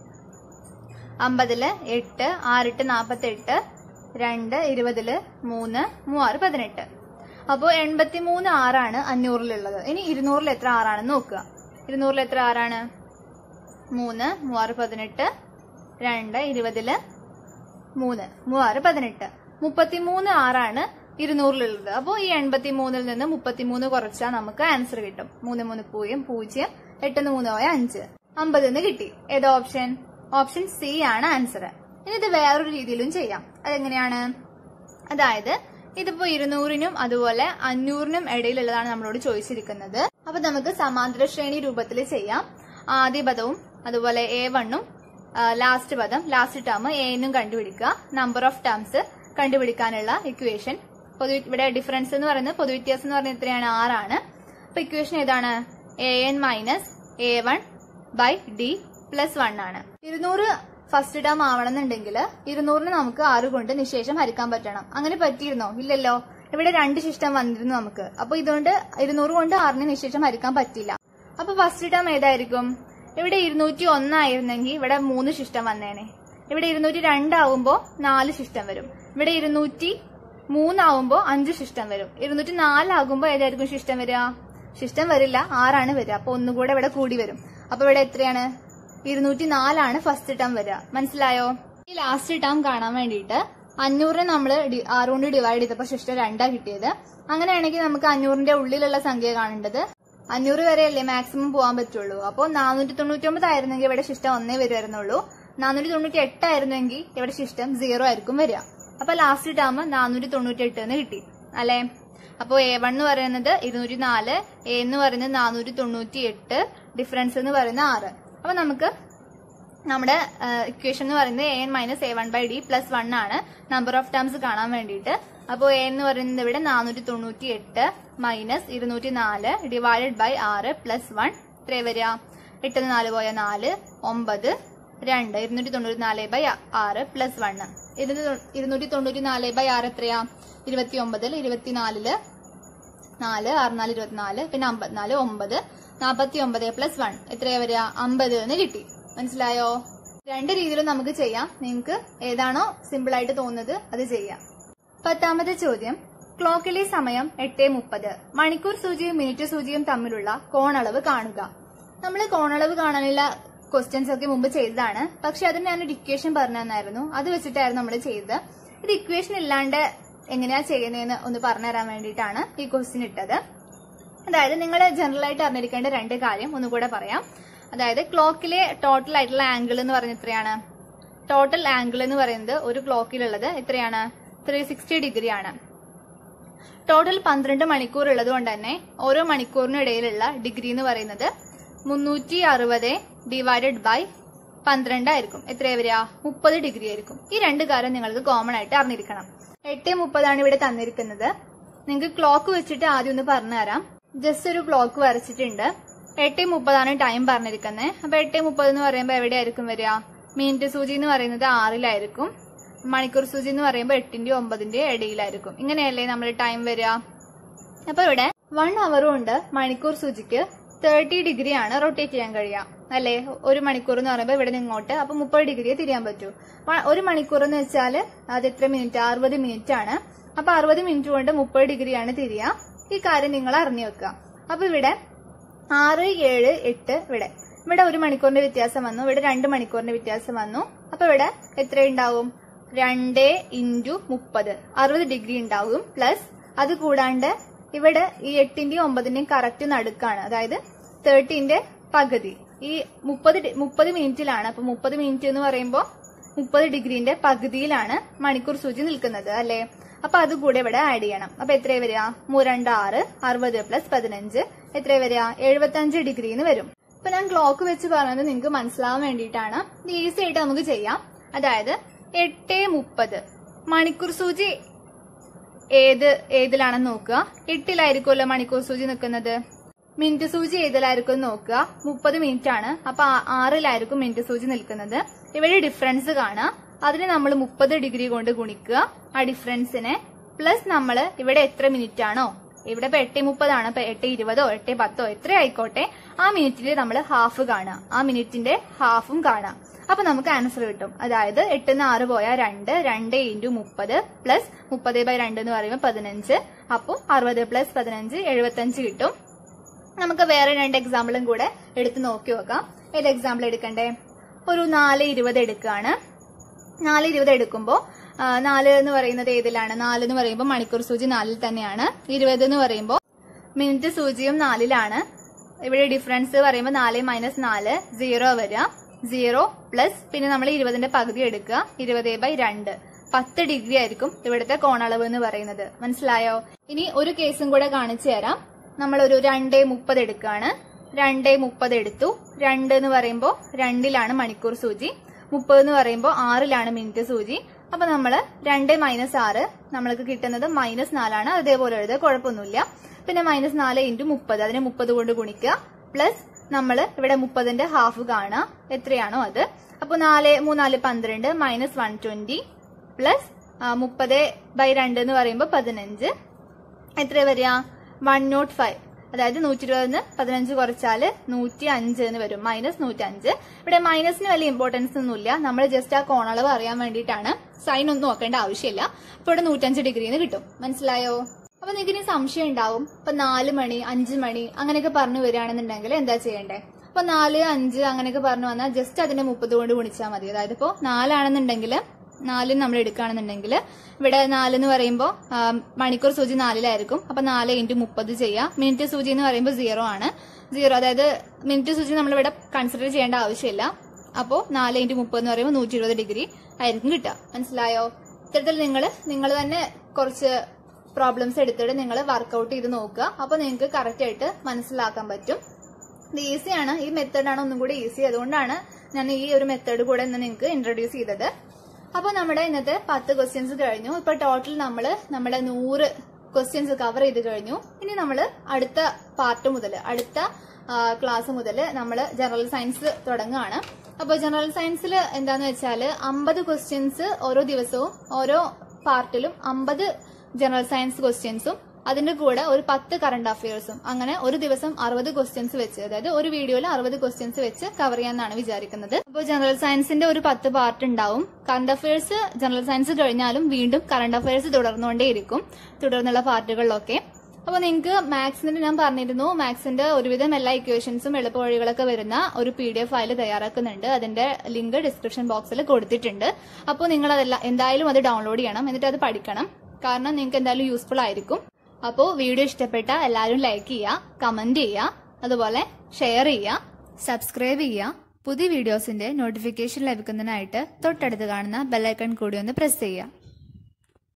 അമ്പതില് എട്ട് ആറിട്ട് നാപ്പത്തി എട്ട് രണ്ട് ഇരുപതില് മൂന്ന് മൂവാറ് പതിനെട്ട് അപ്പോൾ എൺപത്തി മൂന്ന് ആറാണ് അഞ്ഞൂറിലുള്ളത് ഇനി ഇരുന്നൂറിൽ എത്ര ആറാണെന്ന് നോക്കുക ഇരുന്നൂറിൽ എത്ര ആറാണ് മൂന്ന് മൂവാറ് പതിനെട്ട് രണ്ട് ഇരുപതില് മൂന്ന് മൂവാറ് പതിനെട്ട് മുപ്പത്തിമൂന്ന് ആറാണ് ഇരുന്നൂറിലുള്ളത് അപ്പോൾ ഈ എൺപത്തി മൂന്നിൽ നിന്ന് മുപ്പത്തിമൂന്ന് കുറച്ചാൽ നമുക്ക് ആൻസർ കിട്ടും മൂന്ന് മൂന്ന് പൂജ്യം പൂജ്യം എട്ട് മൂന്ന് പോയ അഞ്ച് അമ്പത് എന്ന് കിട്ടി ഏത് ഓപ്ഷൻ ഓപ്ഷൻ സി ആണ് ആൻസർ ഇനി ഇത് വേറൊരു രീതിയിലും ചെയ്യാം അതെങ്ങനെയാണ് അതായത് ഇതിപ്പോ ഇരുന്നൂറിനും അതുപോലെ അഞ്ഞൂറിനും ഇടയിലുള്ളതാണ് നമ്മളോട് ചോദിച്ചിരിക്കുന്നത് അപ്പൊ നമുക്ക് സമാന്തര ശ്രേണി രൂപത്തിൽ ചെയ്യാം ആദ്യ പദവും അതുപോലെ എ വണ്ണും ലാസ്റ്റ് പദം ലാസ്റ്റ് ടേം എന്നും കണ്ടുപിടിക്കുക നമ്പർ ഓഫ് ടേംസ് കണ്ടുപിടിക്കാനുള്ള ഇക്വേഷൻ പൊതു ഇവിടെ ഡിഫറൻസ് എന്ന് പറയുന്നത് പൊതുവ്യത്യാസം എന്ന് പറയുന്നത് എത്രയാണ് ആറാണ് അപ്പൊ ഇക്വേഷൻ ഏതാണ് A N minus A one by D plus one ആണ് ഇരുന്നൂറ് ഫസ്റ്റ് ടേം ആവണമെന്നുണ്ടെങ്കിൽ ഇരുന്നൂറിന് നമുക്ക് ആറ് കൊണ്ട് നിശേഷം ഹരിക്കാൻ പറ്റണം അങ്ങനെ പറ്റിയിരുന്നോ ഇല്ലല്ലോ ഇവിടെ രണ്ട് ശിഷ്ടം വന്നിരുന്നു നമുക്ക് അപ്പൊ ഇതുകൊണ്ട് ഇരുന്നൂറ് കൊണ്ട് ആറിന് നിശേഷം ഹരിക്കാൻ പറ്റില്ല അപ്പൊ ഫസ്റ്റ് ടേം ഏതായിരിക്കും ഇവിടെ ഇരുന്നൂറ്റി ഒന്നായിരുന്നെങ്കിൽ ഇവിടെ മൂന്ന് ശിഷ്ടം വന്നേനെ ഇവിടെ ഇരുന്നൂറ്റി രണ്ടാവുമ്പോ നാല് ശിഷ്ടം വരും ഇവിടെ ഇരുന്നൂറ്റി മൂന്നാവുമ്പോ അഞ്ച് ശിഷ്ടം വരും ഇരുന്നൂറ്റി നാലാകുമ്പോ ഏതായിരിക്കും ശിഷ്ടം വരിക ശിഷ്ടം വരില്ല ആറാണ് വരിക അപ്പൊ ഒന്നുകൂടെ ഇവിടെ കൂടി വരും അപ്പൊ ഇവിടെ എത്രയാണ് ഇരുന്നൂറ്റി നാലാണ് ഫസ്റ്റ് ടേം വരിക മനസ്സിലായോ ഈ ലാസ്റ്റ് ടേം കാണാൻ വേണ്ടിയിട്ട് അഞ്ഞൂറിനെ നമ്മൾ ആറ് കൊണ്ട് ഡിവൈഡ് ചെയ്തപ്പോൾ ശിഷ്ടം രണ്ടാ കിട്ടിയത് അങ്ങനെയാണെങ്കിൽ നമുക്ക് അഞ്ഞൂറിന്റെ ഉള്ളിലുള്ള സംഖ്യ കാണേണ്ടത് അഞ്ഞൂറ് വരെയല്ലേ മാക്സിമം പോകാൻ പറ്റുള്ളൂ അപ്പോൾ നാനൂറ്റി തൊണ്ണൂറ്റി ഒമ്പത് ആയിരുന്നെങ്കിൽ ഇവിടെ ശിഷ്ടം ഒന്നേ വരുമായിരുന്നുള്ളൂ നാനൂറ്റി തൊണ്ണൂറ്റി എട്ട് ആയിരുന്നെങ്കിൽ ഇവിടെ ശിഷ്ടം സീറോ ആയിരിക്കും വരിക അപ്പൊ ലാസ്റ്റ് ടേം നാനൂറ്റി തൊണ്ണൂറ്റി എട്ട് എന്ന് കിട്ടി അല്ലെ അപ്പോൾ എ വൺ എന്ന് പറയുന്നത് ഇരുന്നൂറ്റി നാല് എ എന്ന് പറയുന്നത് നാനൂറ്റി തൊണ്ണൂറ്റി എട്ട് ഡിഫറൻസ് എന്ന് പറയുന്നത് ആറ് അപ്പൊ നമുക്ക് നമ്മുടെ ഇക്വേഷൻ എന്ന് പറയുന്നത് A N minus A one by D plus one ആണ് നമ്പർ ഓഫ് ടേംസ് കാണാൻ വേണ്ടിയിട്ട് അപ്പോൾ എ എന്ന് പറയുന്നത് ഇവിടെ നാനൂറ്റി തൊണ്ണൂറ്റി എട്ട് മൈനസ് ഇരുന്നൂറ്റി നാല് ഡിവൈഡഡ് ബൈ ആറ് പ്ലസ് വൺ എത്ര വരിക എട്ട് നാല് പോയ നാല് ഒമ്പത് രണ്ട് ഇരുന്നൂറ്റി തൊണ്ണൂറ്റി നാല് ബൈ ആറ് പ്ലസ് വണ്ണ് ഇരുന്നൂറ്റി തൊണ്ണൂറ്റി നാല് ബൈ ആറ് എത്രയാ ഇരുപത്തി ഒമ്പതിൽ ഇരുപത്തിനാലില് നാല് ആറ് നാല് ഇരുപത്തിനാല് പിന്നെ അമ്പത്തിനാല് ഒമ്പത് നാപ്പത്തി ഒമ്പത് പ്ലസ് വൺ എത്രയാ വരിക അമ്പത് എന്ന് കിട്ടി മനസ്സിലായോ രണ്ട് രീതിയിലും നമുക്ക് ചെയ്യാം നിങ്ങൾക്ക് ഏതാണോ സിമ്പിൾ ആയിട്ട് തോന്നുന്നത് അത് ചെയ്യാം പത്താമത്തെ ചോദ്യം ക്ലോക്കിലെ സമയം എട്ട് മുപ്പത് മണിക്കൂർ സൂചിയും മിനിറ്റ് സൂചിയും തമ്മിലുള്ള കോണളവ് കാണുക നമ്മൾ കോണളവ് കാണാനുള്ള ക്വസ്റ്റ്യൻസ് ഒക്കെ മുമ്പ് ചെയ്തതാണ് പക്ഷെ അതിന് ഞാനൊരു ഇക്വേഷൻ പറഞ്ഞു തന്നായിരുന്നു അത് വെച്ചിട്ടായിരുന്നു നമ്മൾ ചെയ്തത് ഇത് ഇക്വേഷൻ ഇല്ലാണ്ട് എങ്ങനെയാ ചെയ്യുന്നതെന്ന് ഒന്ന് പറഞ്ഞു തരാൻ വേണ്ടിയിട്ടാണ് ഈ ക്വസ്റ്റ്യൻ ഇട്ടത് അതായത് നിങ്ങൾ ജനറൽ ആയിട്ട് അറിഞ്ഞിരിക്കേണ്ട രണ്ട് കാര്യം ഒന്നുകൂടെ പറയാം അതായത് ക്ലോക്കിലെ ടോട്ടൽ ആയിട്ടുള്ള ആംഗിൾ എന്ന് പറയുന്നത് എത്രയാണ് ടോട്ടൽ ആംഗിൾ എന്ന് പറയുന്നത് ഒരു ക്ലോക്കിലുള്ളത് എത്രയാണ് ത്രീ സിക്സ്റ്റി ഡിഗ്രി ആണ് ടോട്ടൽ പന്ത്രണ്ട് മണിക്കൂർ ഉള്ളത് കൊണ്ട് തന്നെ ഓരോ മണിക്കൂറിനും ഇടയിലുള്ള ഡിഗ്രി എന്ന് പറയുന്നത് മുന്നൂറ്റി അറുപത് ഡിവൈഡഡ് ബൈ പന്ത്രണ്ട് ആയിരിക്കും എത്രയാ വരിക മുപ്പത് ഡിഗ്രി ആയിരിക്കും ഈ രണ്ട് കാര്യം നിങ്ങൾക്ക് കോമൺ ആയിട്ട് അറിഞ്ഞിരിക്കണം എട്ട് മുപ്പതാണ് ഇവിടെ തന്നിരിക്കുന്നത് നിങ്ങൾക്ക് ക്ലോക്ക് വെച്ചിട്ട് ആദ്യം ഒന്ന് പറഞ്ഞു തരാം ജസ്റ്റ് ഒരു ക്ലോക്ക് വരച്ചിട്ടുണ്ട് എട്ട് മുപ്പതാണ് ടൈം പറഞ്ഞിരിക്കുന്നത് അപ്പൊ എട്ട് മുപ്പത് എന്ന് പറയുമ്പോൾ എവിടെയായിരിക്കും വരിക മിനിറ്റ് സൂചി എന്ന് പറയുന്നത് ആറിലായിരിക്കും മണിക്കൂർ സൂചി എന്ന് പറയുമ്പോൾ എട്ടിന്റെ ഒമ്പതിന്റെ ഇടയിലായിരിക്കും ഇങ്ങനെയല്ലേ നമ്മൾ ടൈം വരിക അപ്പൊ ഇവിടെ വൺ അവറും ഉണ്ട് മണിക്കൂർ സൂചിക്ക് തേർട്ടി ഡിഗ്രി ആണ് റൊട്ടേറ്റ് ചെയ്യാൻ കഴിയുക അല്ലേ ഒരു മണിക്കൂർ എന്ന് പറയുമ്പോൾ ഇവിടെ നിന്ന് ഇങ്ങോട്ട് അപ്പൊ മുപ്പത് ഡിഗ്രിയെ തിരിയാൻ പറ്റൂ വ- ഒരു മണിക്കൂർ എന്ന് വെച്ചാൽ അത് എത്ര മിനിറ്റ് അറുപത് മിനിറ്റ് ആണ് അപ്പൊ അറുപത് മിനിറ്റ് കൊണ്ട് മുപ്പത് ഡിഗ്രിയാണ് തിരിയുക ഈ കാര്യം നിങ്ങൾ അറിഞ്ഞു വെക്കുക അപ്പൊ ഇവിടെ ആറ് ഏഴ് എട്ട് ഇവിടെ ഇവിടെ ഒരു മണിക്കൂറിന്റെ വ്യത്യാസം വന്നു ഇവിടെ രണ്ട് മണിക്കൂറിന്റെ വ്യത്യാസം വന്നു അപ്പൊ ഇവിടെ എത്ര ഉണ്ടാവും രണ്ട് ഇൻറ്റു മുപ്പത് അറുപത് ഡിഗ്രി ഉണ്ടാവും പ്ലസ് അത് കൂടാണ്ട് ഇവിടെ ഈ എട്ടിന്റെയും ഒമ്പതിന്റെയും കറക്റ്റ് നടുക്കാണ് അതായത് തേർട്ടീന്റെ പകുതി ഈ മുപ്പത് ഡി- മുപ്പത് മിനിറ്റിലാണ് അപ്പൊ മുപ്പത് മിനിറ്റ് എന്ന് പറയുമ്പോൾ മുപ്പത് ഡിഗ്രീന്റെ പകുതിയിലാണ് മണിക്കൂർ സൂചി നിൽക്കുന്നത് അല്ലെ അപ്പൊ അത് കൂടെ ഇവിടെ ആഡ് ചെയ്യണം അപ്പൊ എത്രയാ വരിക മൂരണ്ട് ആറ് അറുപത് പ്ലസ് പതിനഞ്ച് എത്രയാ വരിക എഴുപത്തി അഞ്ച് ഡിഗ്രി എന്ന് വരും അപ്പൊ ഞാൻ ക്ലോക്ക് വെച്ച് പറഞ്ഞത് നിങ്ങൾക്ക് മനസ്സിലാവാൻ വേണ്ടിയിട്ടാണ് ഇത് ഈസി ആയിട്ട് നമുക്ക് ചെയ്യാം അതായത് എട്ട് മുപ്പത് മണിക്കൂർ സൂചി ഏത് ഏതിലാണെന്ന് നോക്കുക എട്ടിലായിരിക്കുമല്ലോ മണിക്കൂർ സൂചി നിൽക്കുന്നത് മിനിറ്റ് സൂചി ഏതിലായിരിക്കും എന്ന് നോക്കുക മുപ്പത് മിനിറ്റ് ആണ് അപ്പൊ ആ- ആറിലായിരിക്കും മിനിറ്റ് സൂചി നിൽക്കുന്നത് ഇവിടെ ഡിഫറൻസ് കാണുക അതിന് നമ്മൾ മുപ്പത് ഡിഗ്രി കൊണ്ട് ഗുണിക്കുക ആ ഡിഫറൻസിനെ പ്ലസ് നമ്മൾ ഇവിടെ എത്ര മിനിറ്റ് ആണോ ഇവിടെ ഇപ്പൊ എട്ട് മുപ്പതാണ് ഇപ്പൊ എട്ട് ഇരുപതോ എട്ട് പത്തോ എത്ര ആയിക്കോട്ടെ ആ മിനിറ്റിൽ നമ്മൾ ഹാഫ് കാണുക ആ മിനിറ്റിന്റെ ഹാഫും കാണാം അപ്പൊ നമുക്ക് ആൻസർ കിട്ടും അതായത് എട്ടിന്ന് ആറ് പോയാൽ രണ്ട് രണ്ട് ഇൻറ്റു മുപ്പത് പ്ലസ് മുപ്പത് ബൈ രണ്ട് എന്ന് പറയുമ്പോൾ പതിനഞ്ച് അപ്പോൾ അറുപത് പ്ലസ് പതിനഞ്ച് എഴുപത്തഞ്ച് കിട്ടും നമുക്ക് വേറെ രണ്ട് എക്സാമ്പിളും കൂടെ എടുത്ത് നോക്കി നോക്കാം ഏത് എക്സാമ്പിൾ എടുക്കണ്ടേ ഒരു നാല് ഇരുപത് എടുക്കുകയാണ് നാല് ഇരുപത് എടുക്കുമ്പോൾ നാല് എന്ന് പറയുന്നത് ഏതിലാണ് നാല് എന്ന് പറയുമ്പോൾ മണിക്കൂർ സൂചി നാലിൽ തന്നെയാണ് ഇരുപത് എന്ന് പറയുമ്പോൾ മിനിറ്റ് സൂചിയും നാലിലാണ് ഇവിടെ ഡിഫറൻസ് പറയുമ്പോൾ നാല് മൈനസ് നാല് സീറോ വരിക സീറോ പ്ലസ് പിന്നെ നമ്മൾ ഇരുപതിന്റെ പകുതി എടുക്കുക ഇരുപത് ബൈ രണ്ട് പത്ത് ഡിഗ്രി ആയിരിക്കും ഇവിടുത്തെ കോണളവ് എന്ന് പറയുന്നത് മനസ്സിലായോ ഇനി ഒരു കേസും കൂടെ കാണിച്ചു തരാം നമ്മൾ ഒരു രണ്ടേ മുപ്പത് എടുക്കുകയാണ് രണ്ടേ മുപ്പത് എടുത്തു രണ്ട് എന്ന് പറയുമ്പോൾ രണ്ടിലാണ് മണിക്കൂർ സൂചി മുപ്പത് എന്ന് പറയുമ്പോൾ ആറിലാണ് മിനിറ്റ് സൂചി അപ്പൊ നമ്മള് രണ്ട് മൈനസ് ആറ് നമ്മൾക്ക് കിട്ടുന്നത് മൈനസ് നാലാണ് അതേപോലെ എഴുതുക കുഴപ്പമൊന്നുമില്ല പിന്നെ മൈനസ് നാല് ഇൻറ്റു മുപ്പത് അതിനെ മുപ്പത് കൊണ്ട് ഗുണിക്കുക പ്ലസ് നമ്മൾ ഇവിടെ മുപ്പതിന്റെ ഹാഫ് കാണുക എത്രയാണോ അത് അപ്പോൾ നാല് മൂന്നാല് പന്ത്രണ്ട് മൈനസ് വൺ ട്വന്റി പ്ലസ് മുപ്പത് ബൈ രണ്ട് എന്ന് പറയുമ്പോൾ പതിനഞ്ച് എത്ര വരിക വൺ നോട്ട് ഫൈവ് അതായത് നൂറ്റി ഇരുപതിന് പതിനഞ്ച് കുറച്ചാല് നൂറ്റി അഞ്ച് എന്ന് വരും മൈനസ് നൂറ്റി അഞ്ച് ഇവിടെ മൈനസിന് വലിയ ഇമ്പോർട്ടൻസ് ഒന്നുമില്ല നമ്മൾ ജസ്റ്റ് ആ കോണളവ് അറിയാൻ വേണ്ടിയിട്ടാണ് സൈൻ ഒന്നും നോക്കേണ്ട ആവശ്യമില്ല അപ്പൊ ഇവിടെ നൂറ്റഞ്ച് ഡിഗ്രിന്ന് കിട്ടും മനസ്സിലായോ അപ്പൊ നിങ്ങൾക്ക് ഇനി സംശയം ഉണ്ടാവും ഇപ്പൊ നാല് മണി അഞ്ച് മണി അങ്ങനെയൊക്കെ പറഞ്ഞു വരികയാണെന്നുണ്ടെങ്കിൽ എന്താ ചെയ്യണ്ടേ അപ്പൊ നാല് അഞ്ച് അങ്ങനെയൊക്കെ പറഞ്ഞു വന്നാൽ ജസ്റ്റ് അതിന്റെ മുപ്പത് കൊണ്ട് ഗുണിച്ചാൽ മതി അതായത് ഇപ്പോ നാലാണെന്നുണ്ടെങ്കിൽ നാലിന് നമ്മൾ എടുക്കുകയാണെന്നുണ്ടെങ്കിൽ ഇവിടെ നാല് എന്ന് പറയുമ്പോൾ മണിക്കൂർ സൂചി നാലിലായിരിക്കും അപ്പൊ നാല് ഇൻറ്റു മുപ്പത് ചെയ്യാം മിനിറ്റ് സൂചി എന്ന് പറയുമ്പോൾ സീറോ ആണ് സീറോ അതായത് മിനിറ്റ് സൂചി നമ്മൾ ഇവിടെ കൺസിഡർ ചെയ്യേണ്ട ആവശ്യമില്ല അപ്പോൾ നാല് ഇൻറ്റു മുപ്പത് എന്ന് പറയുമ്പോൾ നൂറ്റി ഇരുപത് ഡിഗ്രി ആയിരിക്കും കിട്ടുക മനസ്സിലായോ ഇത്തരത്തിൽ നിങ്ങൾ നിങ്ങൾ തന്നെ കുറച്ച് പ്രോബ്ലംസ് എടുത്തിട്ട് നിങ്ങൾ വർക്കൗട്ട് ചെയ്ത് നോക്കുക അപ്പോൾ നിങ്ങൾക്ക് കറക്റ്റ് ആയിട്ട് മനസ്സിലാക്കാൻ പറ്റും ഇത് ഈസിയാണ് ഈ മെത്തേഡാണ് ഒന്നും കൂടി ഈസി അതുകൊണ്ടാണ് ഞാൻ ഈ ഒരു മെത്തേഡ് കൂടെ ഇന്ന് നിങ്ങൾക്ക് ഇൻട്രൊഡ്യൂസ് ചെയ്തത് അപ്പോൾ നമ്മുടെ ഇന്നത്തെ പത്ത് ക്വസ്റ്റ്യൻസ് കഴിഞ്ഞു ഇപ്പൊ ടോട്ടൽ നമ്മൾ നമ്മുടെ നൂറ് ക്വസ്റ്റ്യൻസ് കവർ ചെയ്ത് കഴിഞ്ഞു ഇനി നമ്മൾ അടുത്ത പാർട്ട് മുതൽ അടുത്ത ക്ലാസ് മുതൽ നമ്മൾ ജനറൽ സയൻസ് തുടങ്ങുകയാണ് അപ്പോൾ ജനറൽ സയൻസിൽ എന്താന്ന് വെച്ചാൽ അമ്പത് ക്വസ്റ്റ്യൻസ് ഓരോ ദിവസവും ഓരോ പാർട്ടിലും അമ്പത് ജനറൽ സയൻസ് ക്വസ്റ്റ്യൻസും അതിന്റെ കൂടെ ഒരു പത്ത് കറണ്ട് അഫയേഴ്സും അങ്ങനെ ഒരു ദിവസം അറുപത് ക്വസ്റ്റ്യൻസ് വെച്ച് അതായത് ഒരു വീഡിയോയിൽ അറുപത് ക്വസ്റ്റ്യൻസ് വെച്ച് കവർ ചെയ്യാന്നാണ് വിചാരിക്കുന്നത് അപ്പോൾ ജനറൽ സയൻസിന്റെ ഒരു പത്ത് പാർട്ട് ഉണ്ടാവും കറണ്ട് അഫയേഴ്സ് ജനറൽ സയൻസ് കഴിഞ്ഞാലും വീണ്ടും കറണ്ട് അഫയേഴ്സ് തുടർന്നുകൊണ്ടേയിരിക്കും തുടർന്നുള്ള പാർട്ടുകളിലൊക്കെ അപ്പോൾ നിങ്ങൾക്ക് മാത്സിന്റെ ഞാൻ പറഞ്ഞിരുന്നു മാത്സിന്റെ ഒരുവിധം എല്ലാ ഇക്വേഷൻസും എളുപ്പവഴികളൊക്കെ വരുന്ന ഒരു പി ഡി എഫ് ഫയൽ തയ്യാറാക്കുന്നുണ്ട് അതിന്റെ ലിങ്ക് ഡിസ്ക്രിപ്ഷൻ ബോക്സിൽ കൊടുത്തിട്ടുണ്ട് അപ്പോൾ നിങ്ങൾ അതെല്ലാം എന്തായാലും അത് ഡൗൺലോഡ് ചെയ്യണം എന്നിട്ട് അത് പഠിക്കണം കാരണം നിങ്ങൾക്ക് എന്തായാലും യൂസ്ഫുൾ ആയിരിക്കും അപ്പോൾ വീഡിയോ ഇഷ്ടപ്പെട്ട എല്ലാവരും ലൈക്ക് ചെയ്യുക കമന്റ് ചെയ്യുക അതുപോലെ ഷെയർ ചെയ്യുക സബ്സ്ക്രൈബ് ചെയ്യുക പുതിയ വീഡിയോസിന്റെ നോട്ടിഫിക്കേഷൻ ലഭിക്കുന്നതിനായിട്ട് തൊട്ടടുത്ത് കാണുന്ന ബെല്ലൈക്കൺ കൂടി ഒന്ന് പ്രസ് ചെയ്യുക